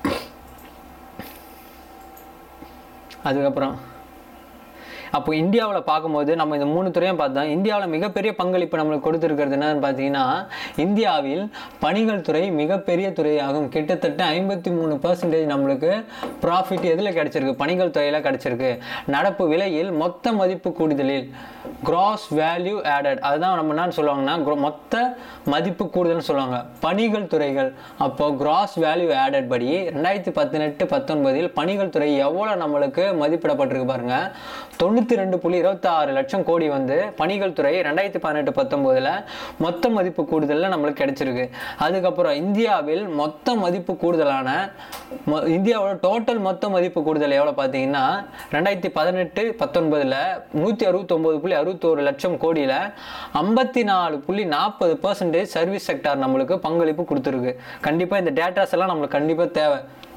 அதுக்கப்புறம் அப்போ இந்தியாவில் பார்க்கும்போது நம்ம இந்த மூணு துறையும் பார்த்தோம் இந்தியாவில் மிகப்பெரிய பங்களிப்பு நம்மளுக்கு கொடுத்துருக்கிறது என்னன்னு பார்த்தீங்கன்னா இந்தியாவில் பணிகள் துறை மிகப்பெரிய துறையாகும் கிட்டத்தட்ட ஐம்பத்தி மூணு பர்சன்டேஜ் நம்மளுக்கு ப்ராஃபிட் எதில் கிடைச்சிருக்கு பணிகள் துறையில் கிடைச்சிருக்கு நடப்பு விலையில் மொத்த மதிப்பு கூடுதலில் கிராஸ் வேல்யூ ஆடட் அதுதான் நம்ம என்ன சொல்லுவாங்கன்னா gro- மொத்த மதிப்பு கூடுதல்னு சொல்லுவாங்க பணிகள் துறைகள் அப்போ கிராஸ் வேல்யூ ஆடட் படி ரெண்டாயிரத்தி பதினெட்டு பத்தொன்பதில் பணிகள் துறை எவ்வளோ நம்மளுக்கு மதிப்பிடப்பட்டிருக்கு பாருங்க தொண்ணூற்றி ரெண்டு புள்ளி இருபத்தாறு லட்சம் கோடி வந்து பணிகள் துறை ரெண்டாயிரத்தி பதினெட்டு பத்தொம்போதில் மொத்த மதிப்பு கூடுதலில் நம்மளுக்கு கிடைச்சிருக்கு அதுக்கப்புறம் இந்தியாவில் மொத்த மதிப்பு கூடுதலான மொ- இந்தியாவோட டோட்டல் மொத்த மதிப்பு கூடுதல் எவ்வளோ பார்த்தீங்கன்னா ரெண்டாயிரத்தி பதினெட்டு பத்தொன்பதில் நூற்றி அறுபத்தொம்போது புள்ளி அறுபத்தோரு லட்சம் கோடியில் ஐம்பத்தி நாலு புள்ளி நாற்பது பர்சன்டேஜ் சர்வீஸ் செக்டார் நம்மளுக்கு பங்களிப்பு கொடுத்துருக்கு கண்டிப்பாக இந்த டேட்டாஸ் எல்லாம் நம்மளுக்கு கண்டிப்பாக தேவை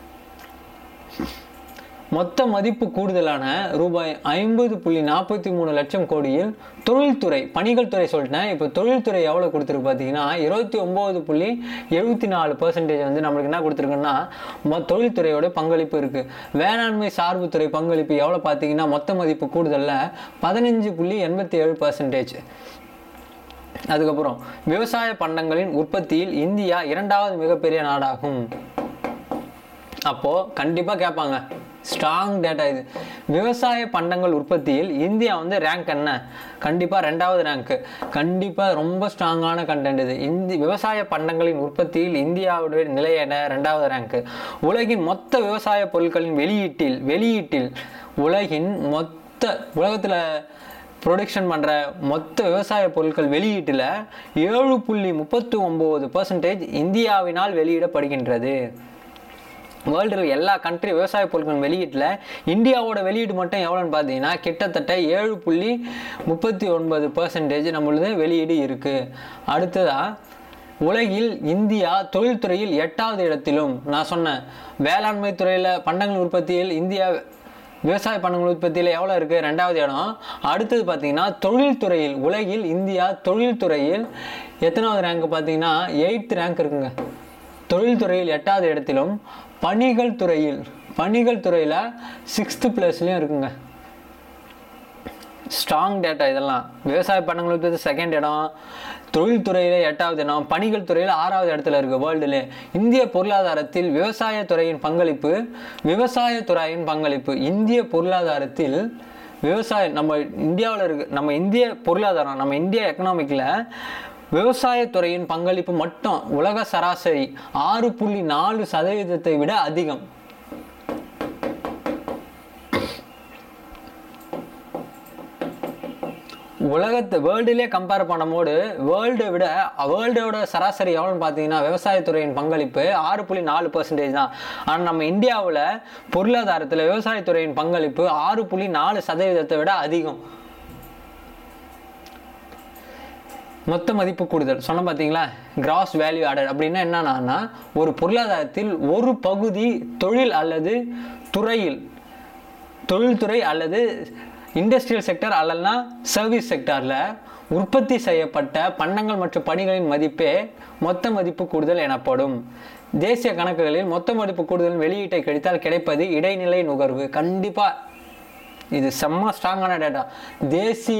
மொத்த மதிப்பு கூடுதலான ரூபாய் ஐம்பது புள்ளி நாற்பத்தி மூணு லட்சம் கோடியில் தொழில்துறை பணிகள் துறை சொல்லிட்டேன் இப்போ தொழில்துறை எவ்வளோ கொடுத்துருக்கு பார்த்தீங்கன்னா இருபத்தி ஒம்பது புள்ளி எழுபத்தி நாலு பர்சன்டேஜ் வந்து நம்மளுக்கு என்ன கொடுத்துருக்குன்னா மொ தொழில்துறையோட பங்களிப்பு இருக்குது வேளாண்மை சார்புத்துறை பங்களிப்பு எவ்வளோ பார்த்தீங்கன்னா மொத்த மதிப்பு கூடுதலில் பதினஞ்சு புள்ளி எண்பத்தி ஏழு பர்சன்டேஜ் அதுக்கப்புறம் விவசாய பண்டங்களின் உற்பத்தியில் இந்தியா இரண்டாவது மிகப்பெரிய நாடாகும் அப்போது கண்டிப்பாக கேட்பாங்க ஸ்ட்ராங் டேட்டா இது விவசாய பண்டங்கள் உற்பத்தியில் இந்தியா வந்து ரேங்க் என்ன கண்டிப்பாக ரெண்டாவது ரேங்க்கு கண்டிப்பாக ரொம்ப ஸ்ட்ராங்கான கண்டென்ட் இது இந்தி விவசாய பண்டங்களின் உற்பத்தியில் இந்தியாவுடைய நிலை என்ன ரெண்டாவது ரேங்க்கு உலகின் மொத்த விவசாய பொருட்களின் வெளியீட்டில் வெளியீட்டில் உலகின் மொத்த உலகத்தில் ப்ரொடக்ஷன் பண்ணுற மொத்த விவசாய பொருட்கள் வெளியீட்டில் ஏழு புள்ளி முப்பத்தி ஒம்பது பர்சன்டேஜ் இந்தியாவினால் வெளியிடப்படுகின்றது வேர்ல்டில் எல்லா கண்ட்ரி விவசாய பொருட்கள் வெளியீட்டில் இந்தியாவோட வெளியீடு மட்டும் எவ்வளோன்னு பார்த்தீங்கன்னா கிட்டத்தட்ட ஏழு புள்ளி முப்பத்தி ஒன்பது பர்சன்டேஜ் நம்மளது வெளியீடு இருக்குது அடுத்ததாக உலகில் இந்தியா தொழில்துறையில் எட்டாவது இடத்திலும் நான் சொன்னேன் வேளாண்மை துறையில் பண்டங்கள் உற்பத்தியில் இந்தியா விவசாய பண்டங்கள் உற்பத்தியில் எவ்வளோ இருக்குது ரெண்டாவது இடம் அடுத்தது பார்த்தீங்கன்னா தொழில்துறையில் உலகில் இந்தியா தொழில்துறையில் எத்தனாவது ரேங்க் பார்த்தீங்கன்னா எயித் ரேங்க் இருக்குங்க தொழில்துறையில் எட்டாவது இடத்திலும் பணிகள் துறையில் பணிகள் துறையில் சிக்ஸ்த்து பிளேஸ்லையும் இருக்குங்க ஸ்ட்ராங் டேட்டா இதெல்லாம் விவசாய பண்டங்கள் உற்பத்தி செகண்ட் இடம் தொழில்துறையில் எட்டாவது இடம் பணிகள் துறையில் ஆறாவது இடத்துல இருக்குது வேர்ல்டுலே இந்திய பொருளாதாரத்தில் விவசாய துறையின் பங்களிப்பு விவசாய துறையின் பங்களிப்பு இந்திய பொருளாதாரத்தில் விவசாயம் நம்ம இந்தியாவில் இருக்கு நம்ம இந்திய பொருளாதாரம் நம்ம இந்திய எக்கனாமிக்கில் விவசாயத்துறையின் பங்களிப்பு மட்டும் உலக சராசரி ஆறு புள்ளி நாலு சதவீதத்தை விட அதிகம் உலகத்தை வேர்ல்டுலேயே கம்பேர் பண்ணும்போது வேர்ல்டை விட வேர்ல்டோட சராசரி எவ்வளோன்னு பார்த்தீங்கன்னா விவசாயத்துறையின் பங்களிப்பு ஆறு புள்ளி நாலு பர்சன்டேஜ் தான் ஆனால் நம்ம இந்தியாவில் பொருளாதாரத்தில் விவசாயத்துறையின் பங்களிப்பு ஆறு புள்ளி நாலு சதவீதத்தை விட அதிகம் மொத்த மதிப்பு கூடுதல் சொன்ன பார்த்தீங்களா கிராஸ் வேல்யூ ஆடட் அப்படின்னா என்னன்னா ஒரு பொருளாதாரத்தில் ஒரு பகுதி தொழில் அல்லது துறையில் தொழில்துறை அல்லது இண்டஸ்ட்ரியல் செக்டர் அல்லனா சர்வீஸ் செக்டாரில் உற்பத்தி செய்யப்பட்ட பண்டங்கள் மற்றும் பணிகளின் மதிப்பே மொத்த மதிப்பு கூடுதல் எனப்படும் தேசிய கணக்குகளில் மொத்த மதிப்பு கூடுதல் வெளியீட்டை கழித்தால் கிடைப்பது இடைநிலை நுகர்வு கண்டிப்பாக இது செம்ம ஸ்ட்ராங்கான டேட்டா தேசிய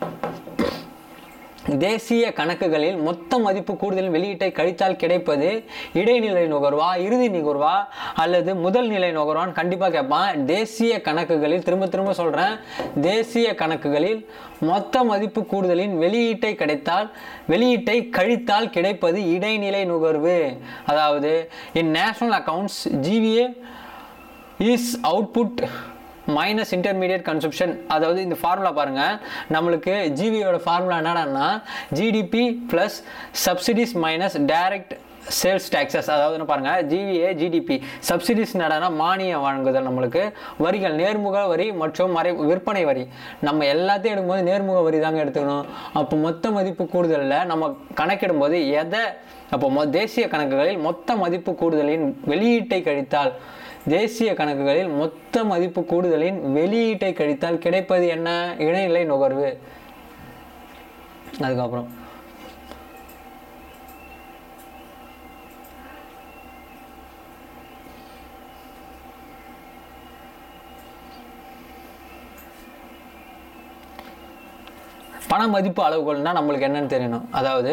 தேசிய கணக்குகளில் மொத்த மதிப்பு கூடுதல் வெளியீட்டை கழித்தால் கிடைப்பது இடைநிலை நுகர்வா இறுதி நுகர்வா அல்லது முதல் நிலை நுகர்வான்னு கண்டிப்பாக கேட்பான் தேசிய கணக்குகளில் திரும்ப திரும்ப சொல்கிறேன் தேசிய கணக்குகளில் மொத்த மதிப்பு கூடுதலின் வெளியீட்டை கிடைத்தால் வெளியீட்டை கழித்தால் கிடைப்பது இடைநிலை நுகர்வு அதாவது in national accounts GVA is output minus intermediate consumption அதாவது இந்த ஃபார்முலா பாருங்கள் நம்மளுக்கு ஜிபியோட ஃபார்முலா என்னடான்னா GDP plus subsidies minus direct sales taxes அதாவது என்ன பாருங்க ஜிவிஏ ஜிடிபி சப்சிடிஸ் என்னடானா மானியம் வழங்குதல் நம்மளுக்கு வரிகள் நேர்முக வரி மற்றும் மறை விற்பனை வரி நம்ம எல்லாத்தையும் எடுக்கும்போது நேர்முக வரி தாங்க எடுத்துக்கணும் அப்போ மொத்த மதிப்பு கூடுதலில் நம்ம கணக்கிடும்போது எதை அப்போ மொ தேசிய கணக்குகளில் மொத்த மதிப்பு கூடுதலின் வெளியீட்டை கழித்தால் தேசிய கணக்குகளில் மொத்த மதிப்பு கூடுதலின் வெளியீட்டை கழித்தால் கிடைப்பது என்ன இடைநிலை நுகர்வு அதுக்கப்புறம் பண மதிப்பு அளவுகோல்னா நம்மளுக்கு என்னன்னு தெரியணும் அதாவது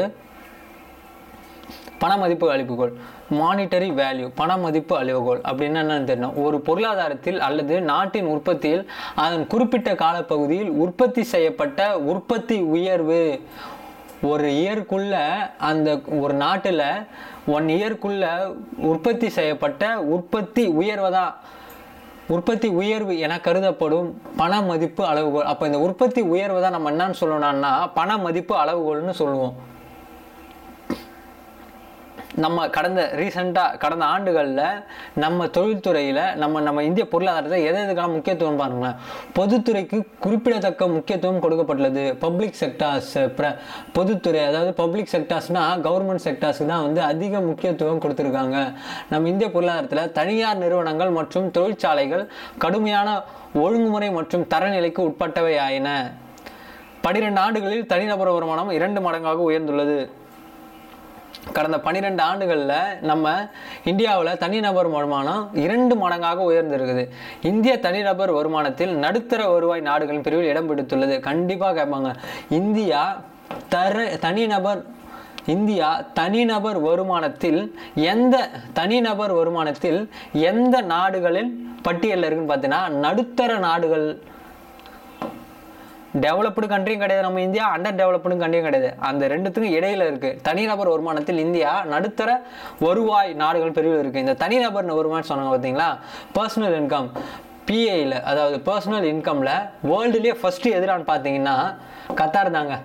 பண மதிப்பு அளிப்புகோல் மானிட்டரி வேல்யூ பண மதிப்பு அளவுகோல் அப்படின்னா என்னன்னு தெரியணும் ஒரு பொருளாதாரத்தில் அல்லது நாட்டின் உற்பத்தியில் அதன் குறிப்பிட்ட காலப்பகுதியில் உற்பத்தி செய்யப்பட்ட உற்பத்தி உயர்வு ஒரு இயர்க்குள்ள அந்த ஒரு நாட்டில் ஒன் இயர்க்குள்ள உற்பத்தி செய்யப்பட்ட உற்பத்தி உயர்வை தான் உற்பத்தி உயர்வு என கருதப்படும் பண மதிப்பு அளவுகோல் அப்போ இந்த உற்பத்தி உயர்வை தான் நம்ம என்னன்னு சொல்லணும்னா பண மதிப்பு அளவுகோல்னு சொல்லுவோம் நம்ம கடந்த ரீசெண்டாக கடந்த ஆண்டுகளில் நம்ம தொழில்துறையில் நம்ம நம்ம இந்திய பொருளாதாரத்தை எது எதுக்கெல்லாம் முக்கியத்துவம் பாருங்களேன் பொதுத்துறைக்கு குறிப்பிடத்தக்க முக்கியத்துவம் கொடுக்கப்பட்டுள்ளது பப்ளிக் செக்டார்ஸ் ப்ர பொதுத்துறை அதாவது பப்ளிக் செக்டார்ஸ்னால் கவர்மெண்ட் செக்டார்ஸுக்கு தான் வந்து அதிக முக்கியத்துவம் கொடுத்துருக்காங்க நம்ம இந்திய பொருளாதாரத்தில் தனியார் நிறுவனங்கள் மற்றும் தொழிற்சாலைகள் கடுமையான ஒழுங்குமுறை மற்றும் தரநிலைக்கு உட்பட்டவை ஆயின பனிரெண்டு ஆண்டுகளில் தனிநபர் வருமானம் இரண்டு மடங்காக உயர்ந்துள்ளது கடந்த பன்னிரெண்டு ஆண்டுகளில் நம்ம இந்தியாவில் தனிநபர் வருமானம் இரண்டு மடங்காக உயர்ந்திருக்குது இந்திய தனிநபர் வருமானத்தில் நடுத்தர வருவாய் நாடுகளின் பிரிவில் இடம் பிடித்துள்ளது கண்டிப்பாக கேட்பாங்க இந்தியா தர தனிநபர் இந்தியா தனிநபர் வருமானத்தில் எந்த தனிநபர் வருமானத்தில் எந்த நாடுகளில் பட்டியலில் இருக்குன்னு பார்த்தீங்கன்னா நடுத்தர நாடுகள் டெவலப்டு கண்ட்ரியும் கிடையாது நம்ம இந்தியா அண்டர் டெவலப்டு கண்ட்ரியும் கிடையாது அந்த ரெண்டுத்துக்கும் இடையில இருக்கு தனிநபர் வருமானத்தில் இந்தியா நடுத்தர வருவாய் நாடுகள் பிரிவில் இருக்கு இந்த தனிநபர் வருமானம் சொன்னாங்க பார்த்தீங்களா பர்சனல் இன்கம் பிஏயில் அதாவது பர்சனல் இன்கம்ல வேர்ல்டுலேயே ஃபர்ஸ்ட் எதிரான்னு பார்த்தீங்கன்னா கத்தார் தாங்க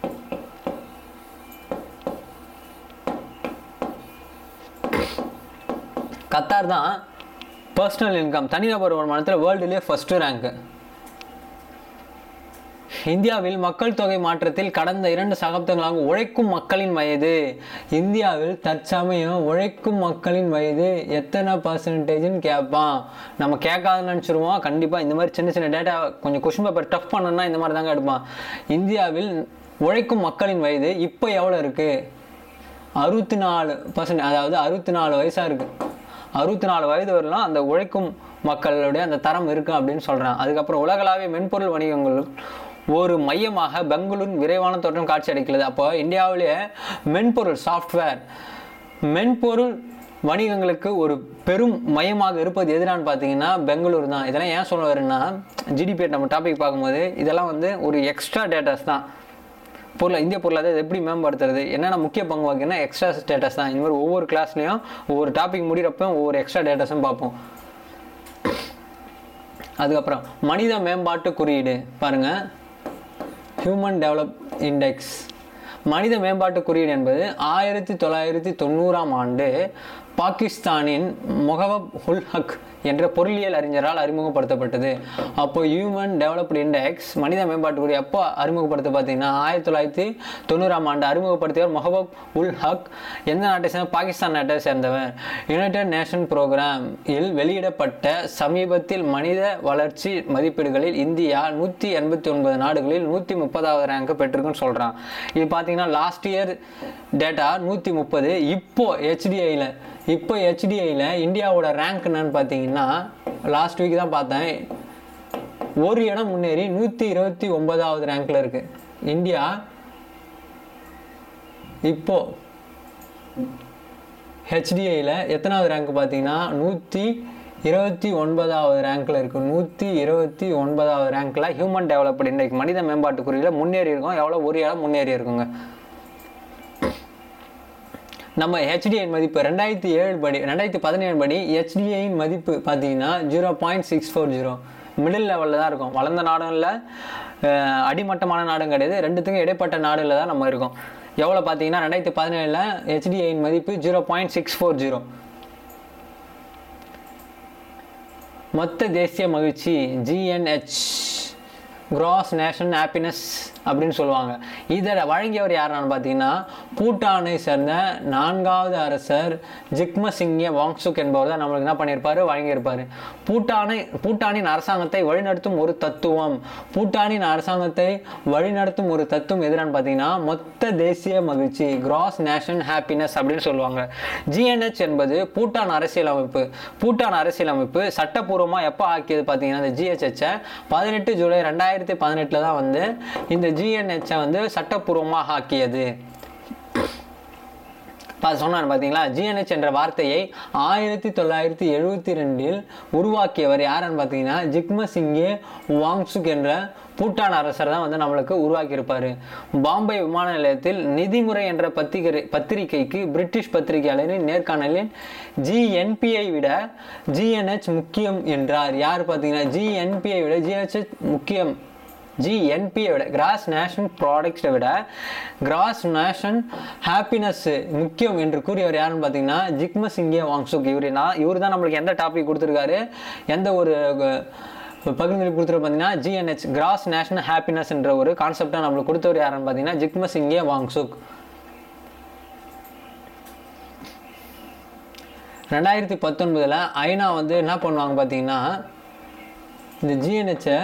கத்தார் தான் பர்சனல் இன்கம் தனிநபர் வருமானத்தில் வேர்ல்டுலேயே ஃபஸ்ட்டு ரேங்க்கு இந்தியாவில் மக்கள் தொகை மாற்றத்தில் கடந்த இரண்டு சகாப்தங்களாக உழைக்கும் மக்களின் வயது இந்தியாவில் தற்சமயம் உழைக்கும் மக்களின் வயது எத்தனை பர்சன்டேஜ்னு கேட்பான் நம்ம கேட்காதுன்னு நினச்சிருவோம் கண்டிப்பாக இந்த மாதிரி சின்ன சின்ன டேட்டா கொஞ்சம் கொஷின் பேப்பர் டஃப் பண்ணணும்னா இந்த மாதிரி தாங்க எடுப்பான் இந்தியாவில் உழைக்கும் மக்களின் வயது இப்போ எவ்வளோ இருக்குது அறுபத்தி நாலு பர்சன்ட் அதாவது அறுபத்தி நாலு வயசாக இருக்குது அறுபத்தி நாலு வயது வரலாம் அந்த உழைக்கும் மக்களுடைய அந்த தரம் இருக்குது அப்படின்னு சொல்கிறான் அதுக்கப்புறம் உலகளாவிய மென்பொருள் வணிகங்கள் ஒரு மையமாக பெங்களூர் விரைவான தோற்றம் காட்சி அளிக்கிறது அப்போ இந்தியாவிலேயே மென்பொருள் சாஃப்ட்வேர் மென்பொருள் வணிகங்களுக்கு ஒரு பெரும் மையமாக இருப்பது எதுனான்னு பார்த்தீங்கன்னா பெங்களூர் தான் இதெல்லாம் ஏன் சொல்ல வரேன்னா ஜிடிபி நம்ம டாபிக் பார்க்கும்போது இதெல்லாம் வந்து ஒரு எக்ஸ்ட்ரா டேட்டாஸ் தான் பொருளை இந்திய பொருளாதாரத்தை எப்படி மேம்படுத்துறது என்னென்ன முக்கிய பங்கு வகிக்குன்னா எக்ஸ்ட்ரா ஸ்டேட்டஸ் தான் இந்த மாதிரி ஒவ்வொரு கிளாஸ்லையும் ஒவ்வொரு டாபிக் முடிகிறப்ப ஒவ்வொரு எக்ஸ்ட்ரா டேட்டஸும் பார்ப்போம் அதுக்கப்புறம் மனித மேம்பாட்டு குறியீடு பாருங்க ஹியூமன் டெவலப் இண்டெக்ஸ் மனித மேம்பாட்டு குறியீடு என்பது ஆயிரத்தி தொள்ளாயிரத்தி தொண்ணூறாம் ஆண்டு பாகிஸ்தானின் முகவப் உல் ஹக் என்ற பொருளியல் அறிஞரால் அறிமுகப்படுத்தப்பட்டது அப்போ ஹியூமன் டெவலப்டு இண்டெக்ஸ் மனித மேம்பாட்டு குறி எப்போ அறிமுகப்படுத்த பார்த்தீங்கன்னா ஆயிரத்தி தொள்ளாயிரத்தி தொண்ணூறாம் ஆண்டு அறிமுகப்படுத்தியவர் முகவப் உல் ஹக் எந்த நாட்டை சேர்ந்த பாகிஸ்தான் நாட்டை சேர்ந்தவர் யுனைடெட் நேஷன் ப்ரோக்ராம் இல் வெளியிடப்பட்ட சமீபத்தில் மனித வளர்ச்சி மதிப்பீடுகளில் இந்தியா நூற்றி எண்பத்தி ஒன்பது நாடுகளில் நூற்றி முப்பதாவது ரேங்க் பெற்றிருக்குன்னு சொல்கிறான் இது பார்த்தீங்கன்னா லாஸ்ட் இயர் டேட்டா நூற்றி முப்பது இப்போ ஹெச்டிஐயில் இப்போ ஹெச்டிஐயில் இந்தியாவோட ரேங்க் என்னன்னு பார்த்தீங்கன்னா லாஸ்ட் வீக் தான் பார்த்தேன் ஒரு இடம் முன்னேறி நூற்றி இருபத்தி ஒன்பதாவது ரேங்க்ல இருக்கு இந்தியா இப்போ ஹெச்டிஐயில் எத்தனாவது ரேங்க் பார்த்தீங்கன்னா நூற்றி இருபத்தி ஒன்பதாவது ரேங்க்ல இருக்கு நூற்றி இருபத்தி ஒன்பதாவது ரேங்க்ல ஹியூமன் டெவலப்டு இன்டெக்ஸ் மனித மேம்பாட்டு குறியில் முன்னேறி இருக்கோம் எவ்வளோ ஒரு இடம் முன்னேறி இருக்குங்க நம்ம ஹெச்டிஐ மதிப்பு ரெண்டாயிரத்தி ஏழு படி ரெண்டாயிரத்தி பதினேழு படி ஹெச்டிஐயின் மதிப்பு பார்த்தீங்கன்னா zero point six four zero middle லெவலில் தான் இருக்கும் வளர்ந்த நாடும் இல்லை அஹ், அடிமட்டமான நாடும் கிடையாது ரெண்டுத்துக்கும் இடைப்பட்ட நாடுல தான் நம்ம இருக்கோம் எவ்வளோ பார்த்தீங்கன்னா ரெண்டாயிரத்தி பதினேழில் ஹெச்டிஐயின் மதிப்பு zero point six four zero மொத்த தேசிய மகிழ்ச்சி ஜிஎன்ஹெச் கிராஸ் நேஷன் ஹாப்பினஸ் அப்படின்னு சொல்லுவாங்க இதை வழங்கியவர் யாரான்னு பார்த்தீங்கன்னா பூட்டானை சேர்ந்த நான்காவது அரசர் ஜிக்ம சிங்கே வாங்சுக் என்பவர் தான் நம்மளுக்கு என்ன பண்ணியிருப்பாரு வழங்கியிருப்பாரு பூட்டானை பூட்டானின் அரசாங்கத்தை வழிநடத்தும் ஒரு தத்துவம் பூட்டானின் அரசாங்கத்தை வழிநடத்தும் ஒரு தத்துவம் எதிரான்னு பார்த்தீங்கன்னா மொத்த தேசிய மகிழ்ச்சி கிராஸ் நேஷன் ஹாப்பினஸ் அப்படின்னு சொல்லுவாங்க ஜிஎன்ஹெச் என்பது பூட்டான் அரசியலமைப்பு பூட்டான் அரசியலமைப்பு சட்டப்பூர்வமாக எப்போ ஆக்கியது பார்த்தீங்கன்னா இந்த ஜிஹெச்ஹெச்சை பதினெட்டு ஜூலை ரெண்டாயிரத்தி பதினெட்டில் தான் வந்து இந்த ஜிஎன்ஹெச்சை வந்து சட்டப்பூர்வமாக ஆக்கியது அது சொன்னார் பார்த்தீங்களா ஜிஎன்ஹெச் என்ற வார்த்தையை ஆயிரத்தி தொள்ளாயிரத்தி எழுபத்தி ரெண்டில் உருவாக்கியவர் யாருன்னு பார்த்தீங்கன்னா ஜிக்ம சிங்கே வாங்சுக் என்ற பூட்டான் அரசர் தான் வந்து நம்மளுக்கு உருவாக்கியிருப்பாரு பாம்பே விமான நிலையத்தில் நிதிமுறை என்ற பத்திரிகை பத்திரிகைக்கு பிரிட்டிஷ் பத்திரிகையாளரின் நேர்காணலில் ஜிஎன்பியை விட ஜிஎன்ஹெச் முக்கியம் என்றார் யார் பார்த்தீங்கன்னா ஜிஎன்பியை விட ஜிஹெச் முக்கியம் ஜிஎன்பியை விட கிராஸ் நேஷன் ப்ராடக்ட்ஸை விட கிராஸ் நேஷன் ஹாப்பினஸ் முக்கியம் என்று கூறியவர் யாருன்னு பார்த்தீங்கன்னா ஜிக்ம சிங்கே வாங்சுக் இவர் நான் இவர் தான் நம்மளுக்கு எந்த டாபிக் கொடுத்துருக்காரு எந்த ஒரு அஹ், பகிர்ந்து கொடுத்துரு பார்த்தீங்கன்னா ஜிஎன்ஹெச் கிராஸ் நேஷனல் ஹாப்பினஸ் என்ற ஒரு கான்செப்டை நம்மளுக்கு கொடுத்தவர் யாருன்னு பார்த்தீங்கன்னா ஜிக்ம சிங்கே வாங்சுக் ரெண்டாயிரத்தி பத்தொன்பதில் ஐநா வந்து என்ன பண்ணுவாங்க பார்த்தீங்கன்னா இந்த ஜிஎன்ஹெச்சை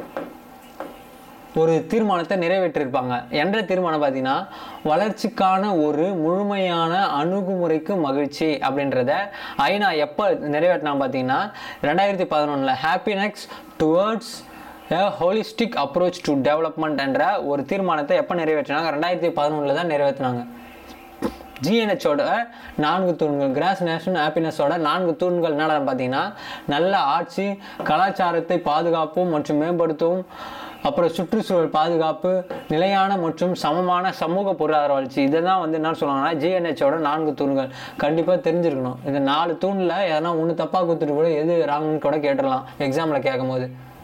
ஒரு தீர்மானத்தை நிறைவேற்றிருப்பாங்க என்ற தீர்மானம் பார்த்தீங்கன்னா வளர்ச்சிக்கான ஒரு முழுமையான அணுகுமுறைக்கு மகிழ்ச்சி அப்படின்றத ஐநா எப்போ நிறைவேற்றினாங்க பார்த்தீங்கன்னா ரெண்டாயிரத்தி பதினொன்றில் happiness towards a holistic approach to development என்ற ஒரு தீர்மானத்தை எப்போ நிறைவேற்றினாங்க ரெண்டாயிரத்தி பதினொன்றில் தான் நிறைவேற்றினாங்க ஜிஎன்ஹெச்சோட நான்கு தூண்கள் கிராஸ் நேஷனல் ஹாப்பினஸோட நான்கு தூண்கள் என்னடா பார்த்தீங்கன்னா நல்ல ஆட்சி கலாச்சாரத்தை பாதுகாப்பும் மற்றும் மேம்படுத்தவும் அப்புறம் சுற்றுச்சூழல் பாதுகாப்பு நிலையான மற்றும் சமமான சமூக பொருளாதார வளர்ச்சி இதை தான் வந்து என்ன சொல்லுவாங்கன்னா ஜிஎன்ஹெச்சோட நான்கு தூண்கள் கண்டிப்பாக தெரிஞ்சிருக்கணும் இந்த நாலு தூணில் எதனா ஒன்று தப்பாக கொடுத்துட்டு கூட எது ராங்னு கூட கேட்டுடலாம் எக்ஸாமில் கேட்கும்போது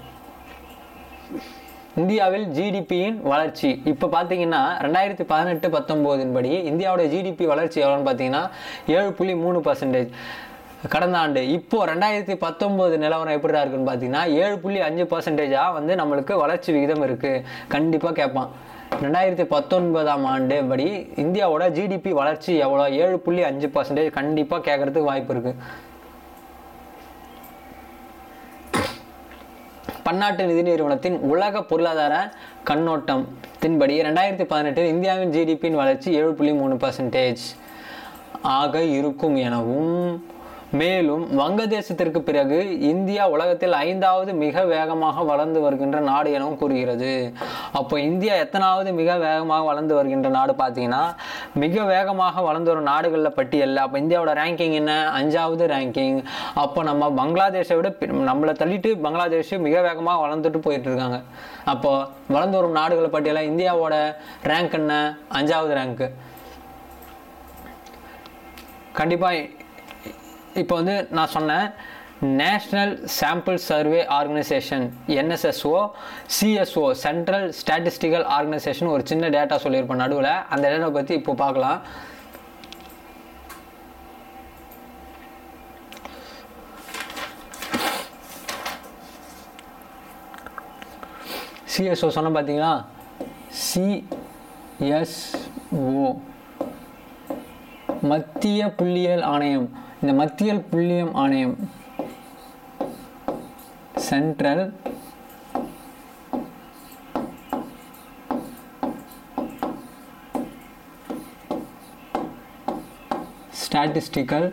இந்தியாவில் ஜிடிபியின் வளர்ச்சி இப்போ பார்த்தீங்கன்னா ரெண்டாயிரத்தி பதினெட்டு பத்தொம்போதின் படி இந்தியாவோட ஜிடிபி வளர்ச்சி எவ்வளோன்னு பார்த்தீங்கன்னா ஏழு புள்ளி மூணு பர்சன்டேஜ் கடந்த ஆண்டு இப்போ ரெண்டாயிரத்தி பத்தொம்போது நிலவரம் எப்படிடா இருக்குன்னு பார்த்தீங்கன்னா ஏழு புள்ளி அஞ்சு பர்சன்டேஜாக வந்து நம்மளுக்கு வளர்ச்சி விகிதம் இருக்குது கண்டிப்பாக கேட்பான் ரெண்டாயிரத்தி பத்தொன்பதாம் ஆண்டு படி இந்தியாவோட ஜிடிபி வளர்ச்சி எவ்வளோ ஏழு புள்ளி அஞ்சு பர்சன்டேஜ் கண்டிப்பாக கேட்கறதுக்கு வாய்ப்பு இருக்குது பன்னாட்டு நிதி நிறுவனத்தின் உலக பொருளாதார கண்ணோட்டத்தின்படி ரெண்டாயிரத்தி பதினெட்டில் இந்தியாவின் ஜிடிபியின் வளர்ச்சி ஏழு புள்ளி மூணு பர்சன்டேஜ் ஆக இருக்கும் எனவும் மேலும் வங்கதேசத்திற்கு பிறகு இந்தியா உலகத்தில் ஐந்தாவது மிக வேகமாக வளர்ந்து வருகின்ற நாடு எனவும் கூறுகிறது அப்போ இந்தியா எத்தனாவது மிக வேகமாக வளர்ந்து வருகின்ற நாடு பார்த்தீங்கன்னா மிக வேகமாக வளர்ந்து வரும் நாடுகளில் பட்டியலில் அப்போ இந்தியாவோட ரேங்கிங் என்ன அஞ்சாவது ரேங்கிங் அப்போ நம்ம பங்களாதேஷை விட பி- நம்மளை தள்ளிட்டு பங்களாதேஷ் மிக வேகமாக வளர்ந்துட்டு போயிட்டு இருக்காங்க அப்போ வளர்ந்து வரும் நாடுகளை பட்டியலில் இந்தியாவோட ரேங்க் என்ன அஞ்சாவது ரேங்க்கு கண்டிப்பாக இப்போ வந்து நான் சொன்னேன் national sample survey organisation NSSO CSO central statistical organisation ஒரு சின்ன டேட்டா சொல்லியிருப்பேன் நடுவில் அந்த டேட்டா பற்றி இப்போ பார்க்கலாம் சிஎஸ்ஓ சொன்ன பார்த்தீங்களா சிஎஸ்ஓ மத்திய புள்ளியியல் ஆணையம் இந்த மத்திய புள்ளியம் ஆணையம் சென்ட்ரல் ஸ்டாட்டிஸ்டிக்கல்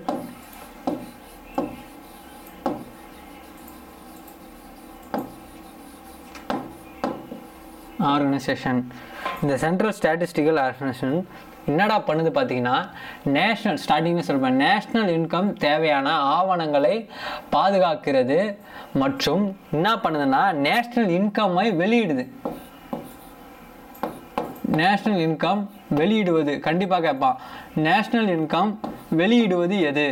ஆர்கனைசேஷன் இந்த சென்ட்ரல் ஸ்டாட்டிஸ்டிக்கல் ஆர்கனைசேஷன் என்னடா பண்ணுது பார்த்தீங்கன்னா நேஷ்னல் ஸ்டார்டிங்கில் சொல்கிறேன் நேஷ்னல் இன்கம் தேவையான ஆவணங்களை பாதுகாக்கிறது மற்றும் என்ன பண்ணுதுன்னா நேஷ்னல் இன்கம்மை வெளியிடுது நேஷ்னல் இன்கம் வெளியிடுவது கண்டிப்பாக கேட்பான் நேஷ்னல் இன்கம் வெளியிடுவது எது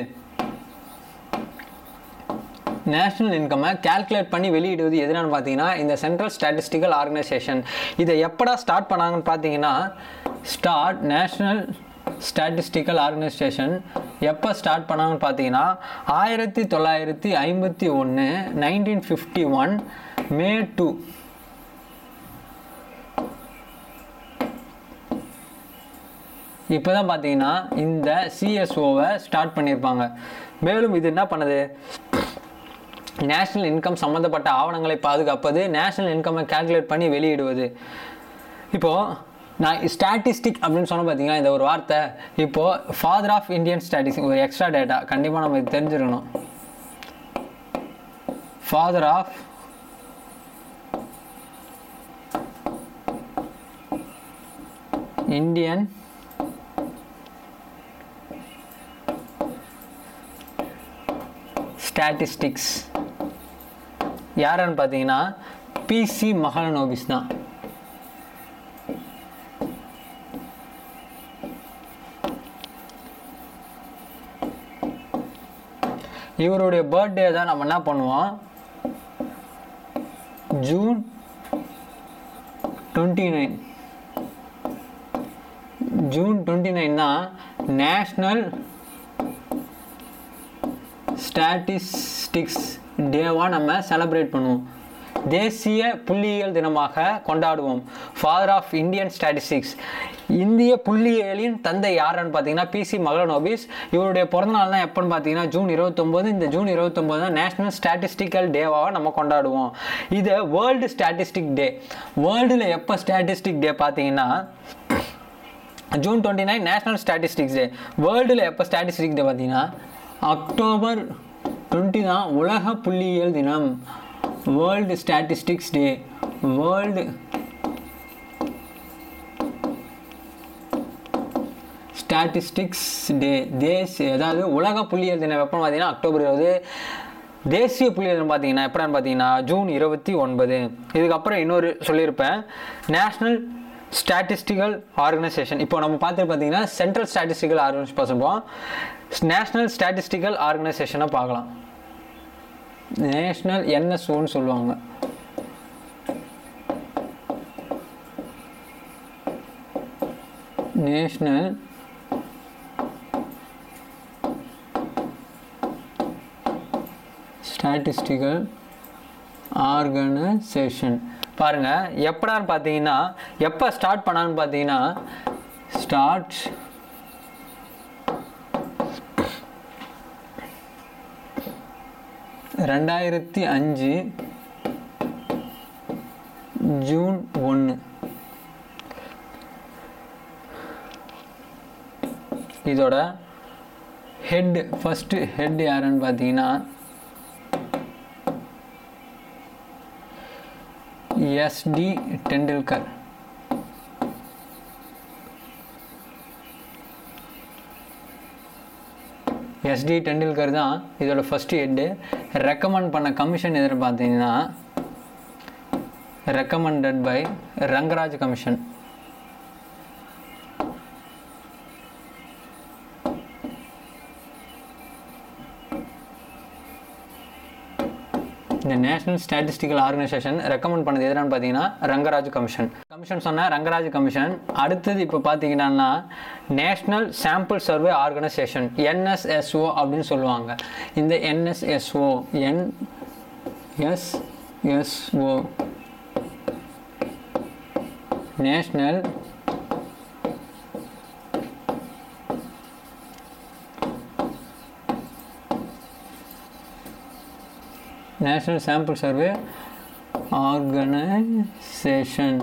நேஷ்னல் இன்கம்மை கால்குலேட் பண்ணி வெளியிடுவது எதுனான்னு பார்த்தீங்கன்னா இந்த சென்ட்ரல் ஸ்டாட்டிஸ்டிக்கல் ஆர்கனைசேஷன் இதை எப்படா ஸ்டார்ட் பண்ணாங்கன்னு பார்த்தீங்கன்னா ஸ்டார்ட் நேஷ்னல் ஸ்டாட்டிஸ்டிக்கல் ஆர்கனைசேஷன் எப்போ ஸ்டார்ட் பண்ணாங்கன்னு பார்த்தீங்கன்னா ஆயிரத்தி தொள்ளாயிரத்தி ஐம்பத்தி ஒன்று nineteen fifty one May two இப்போ தான் பார்த்தீங்கன்னா இந்த சிஎஸ்ஓவை ஸ்டார்ட் பண்ணியிருப்பாங்க மேலும் இது என்ன பண்ணுது நேஷ்னல் இன்கம் சம்மந்தப்பட்ட ஆவணங்களை பாதுகாப்பது நேஷ்னல் இன்கம்மை கால்குலேட் பண்ணி வெளியிடுவது இப்போது நான் ஸ்டாட்டிஸ்டிக் அப்படின்னு சொன்ன பார்த்தீங்கன்னா இந்த ஒரு வார்த்தை இப்போது ஃபாதர் ஆஃப் இந்தியன் ஸ்டாட்டிஸ்டிக் ஒரு எக்ஸ்ட்ரா டேட்டா கண்டிப்பாக நம்ம இது தெரிஞ்சிருக்கணும் ஃபாதர் ஆஃப் இந்தியன் ஸ்டாட்டிஸ்டிக்ஸ் யாருன்னு பார்த்தீங்கன்னா பிசி மஹலனோபிஸ் தான் இவருடைய பர்த்டே தான் நம்ம என்ன பண்ணுவோம் June twenty nine June twenty nine தான் நேஷ்னல் ஸ்டாட்டிஸ்டிக்ஸ் டேவாக நம்ம செலிப்ரேட் பண்ணுவோம் தேசிய புள்ளியியல் தினமாக கொண்டாடுவோம் ஃபாதர் ஆஃப் இந்தியன் ஸ்டாட்டிஸ்டிக்ஸ் இந்திய புள்ளியியலின் தந்தை யாருன்னு பார்த்தீங்கன்னா பிசி மகளனோபிஸ் இவருடைய பிறந்தநாள் தான் எப்போன்னு பார்த்தீங்கன்னா ஜூன் இருபத்தொம்போது இந்த ஜூன் இருபத்தொம்போது தான் நேஷனல் ஸ்டாட்டிஸ்டிக்கல் டேவாக நம்ம கொண்டாடுவோம் இது வேர்ல்டு ஸ்டாட்டிஸ்டிக் டே வேர்ல்டில் எப்போ ஸ்டாட்டிஸ்டிக் டே பார்த்தீங்கன்னா June twenty nine national statistics day வேர்ல்டில் எப்போ ஸ்டாட்டிஸ்டிக் டே பார்த்தீங்கன்னா அக்டோபர் டுவெண்ட்டி தான் உலக புள்ளியியல் தினம் world statistics day world statistics day தேசிய அதாவது உலக புள்ளியியல் தினம் எப்போ பார்த்தீங்கன்னா அக்டோபர் இருபது தேசிய புள்ளியியல் தினம் பார்த்தீங்கன்னா எப்படான்னு பார்த்தீங்கன்னா ஜூன் இருபத்தி ஒன்பது இதுக்கப்புறம் இன்னொரு சொல்லியிருப்பேன் நேஷ்னல் ஸ்டாட்டிஸ்டிக்கல் ஆர்கனைசேஷன் இப்போ நம்ம பார்த்து பார்த்தீங்கன்னா சென்ட்ரல் ஸ்டாட்டிஸ்டிக்கல் ஆர்கனைஸ் பார்த்துப்போம் நேஷ்னல் ஸ்டாட்டிஸ்டிக்கல் ஆர்கனைசேஷனை பார்க்கலாம் நேஷ்னல் என்எஸ்ஓன்னு சொல்லுவாங்க நேஷ்னல் ஸ்டாட்டிஸ்டிக்கல் ஆர்கனைசேஷன் பாருங்கள் எப்படான்னு பார்த்தீங்கன்னா எப்போ ஸ்டார்ட் பண்ணான்னு பார்த்தீங்கன்னா ஸ்டார்ட் ரெண்டாயிரத்தி அஞ்சு ஜூன் ஒன்று இதோட ஹெட் ஃபஸ்ட்டு ஹெட் யாருன்னு பார்த்தீங்கன்னா எஸ்டி டெண்டுல்கர் எஸ்டி டெண்டுல்கர் தான் இதோட ஃபஸ்ட்டு ஹெட்டு ரெக்கமெண்ட் பண்ண கமிஷன் எதிர பார்த்தீங்கன்னா ரெக்கமெண்டட் பை ரங்கராஜ் கமிஷன் இந்த நேஷனல் ஸ்டாட்டிஸ்டிக்கல் ஆர்கனைசேஷன் ரெக்கமெண்ட் பண்ணது எதுனான்னு பார்த்தீங்கன்னா ரங்கராஜ் கமிஷன் கமிஷன் சொன்ன ரங்கராஜ் கமிஷன் அடுத்தது இப்போ பார்த்தீங்கன்னா national sample survey organisation NSSO அப்படின்னு சொல்லுவாங்க இந்த NSSO N SSO national national sample survey organisation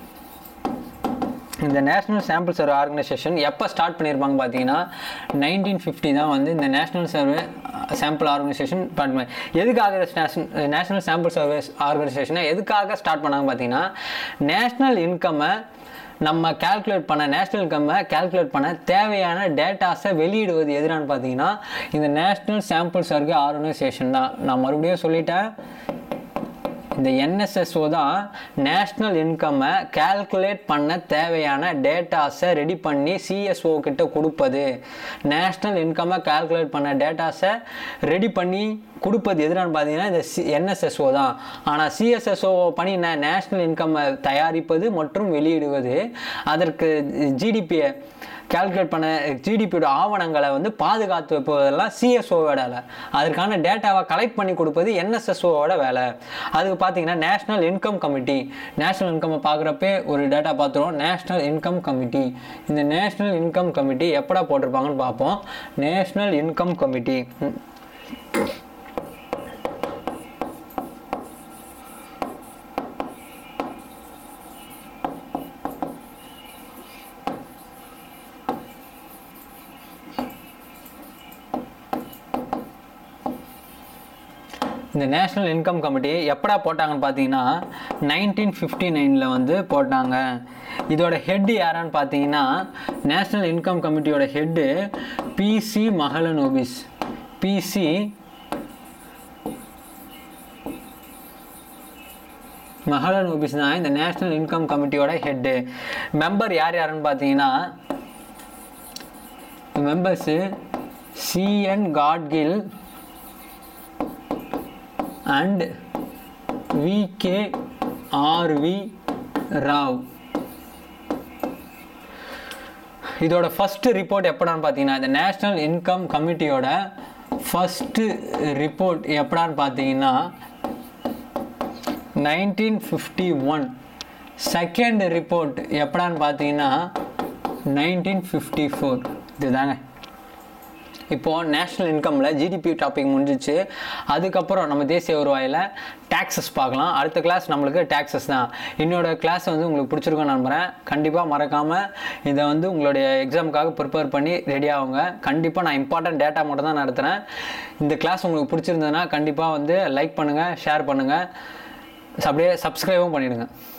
இந்த நேஷ்னல் சாம்பிள் சர்வே ஆர்கனைசேஷன் எப்போ ஸ்டார்ட் பண்ணியிருப்பாங்க பார்த்தீங்கன்னா நைன்டீன் ஃபிஃப்டி தான் வந்து இந்த நேஷ்னல் சர்வே சாம்பிள் ஆர்கனைசேஷன் பண்ண எதுக்காக நேஷ்னல் சாம்பிள் சர்வே ஆர்கனைசேஷனை எதுக்காக ஸ்டார்ட் பண்ணாங்க பார்த்தீங்கன்னா நேஷ்னல் இன்கம்மை நம்ம கால்குலேட் பண்ண நேஷ்னல் இன்கம்மை கால்குலேட் பண்ண தேவையான டேட்டாஸை வெளியிடுவது எதுனான்னு பார்த்தீங்கன்னா இந்த நேஷ்னல் சாம்பிள் சர்வே ஆர்கனைசேஷன் தான் நான் மறுபடியும் சொல்லிட்டேன் இந்த என்எஸ்எஸ்ஓ தான் நேஷ்னல் இன்கம்மை கால்குலேட் பண்ண தேவையான டேட்டாஸை ரெடி பண்ணி சிஎஸ்ஓ கிட்ட கொடுப்பது நேஷ்னல் இன்கம்மை கால்குலேட் பண்ண டேட்டாஸை ரெடி பண்ணி கொடுப்பது எதுனான்னு பார்த்தீங்கன்னா இந்த சி என்எஸ்எஸ்ஓ தான் ஆனால் சிஎஸ்எஸ்ஓ பண்ணி நேஷ்னல் இன்கம்மை தயாரிப்பது மற்றும் வெளியிடுவது அதற்கு ஜிடிபியை கால்குலேட் பண்ண ஜிடிபியோட ஆவணங்களை வந்து பாதுகாத்து வைப்பதெல்லாம் சிஎஸ்ஓவோட வேலை அதற்கான டேட்டாவை கலெக்ட் பண்ணி கொடுப்பது என்எஸ்எஸ்ஓவோட வேலை அதுக்கு பார்த்தீங்கன்னா national income committee national income பார்க்குறப்பே ஒரு டேட்டா பார்த்துருவோம் நேஷ்னல் இன்கம் கமிட்டி இந்த நேஷ்னல் இன்கம் கமிட்டி எப்படா போட்டிருப்பாங்கன்னு பார்ப்போம் நேஷ்னல் இன்கம் கமிட்டி இந்த நேஷ்னல் இன்கம் கமிட்டி எப்படா போட்டாங்கன்னு பார்த்தீங்கன்னா நைன்டீன் ஃபிஃப்டி நைனில் வந்து போட்டாங்க இதோட ஹெட்டு யாரான்னு பார்த்தீங்கன்னா நேஷ்னல் இன்கம் கமிட்டியோட head PC Mahalanobis PC Mahalanobis தான் இந்த நேஷ்னல் இன்கம் கமிட்டியோட ஹெட்டு மெம்பர் யார் யாருன்னு பார்த்தீங்கன்னா members CN Gadgil and VK RV Rao இதோட ஃபஸ்ட்டு ரிப்போர்ட் எப்படான்னு பார்த்தீங்கன்னா இந்த நேஷ்னல் இன்கம் கமிட்டியோட ஃபஸ்ட்டு ரிப்போர்ட் எப்படான்னு பார்த்தீங்கன்னா nineteen fifty one second report எப்படான்னு பார்த்தீங்கன்னா நைன்டீன் ஃபிஃப்டி ஃபோர் இதுதாங்க இப்போது நேஷ்னல் இன்கமில் ஜிடிபி டாபிக் முடிஞ்சிச்சு அதுக்கப்புறம் நம்ம தேசிய வருவாயில் டேக்ஸஸ் பார்க்கலாம் அடுத்த கிளாஸ் நம்மளுக்கு டேக்ஸஸ் தான் என்னோட கிளாஸ் வந்து உங்களுக்கு பிடிச்சிருக்கும்னு நம்புகிறேன் கண்டிப்பாக மறக்காமல் இதை வந்து உங்களுடைய எக்ஸாமுக்காக ப்ரிப்பேர் பண்ணி ரெடி ஆகுங்க கண்டிப்பாக நான் இம்பார்ட்டன்ட் டேட்டா மட்டும் தான் நடத்துகிறேன் இந்த கிளாஸ் உங்களுக்கு பிடிச்சிருந்ததுன்னா கண்டிப்பாக வந்து லைக் பண்ணுங்கள் ஷேர் பண்ணுங்கள் அப்படியே சப்ஸ்கிரைபும் பண்ணிவிடுங்க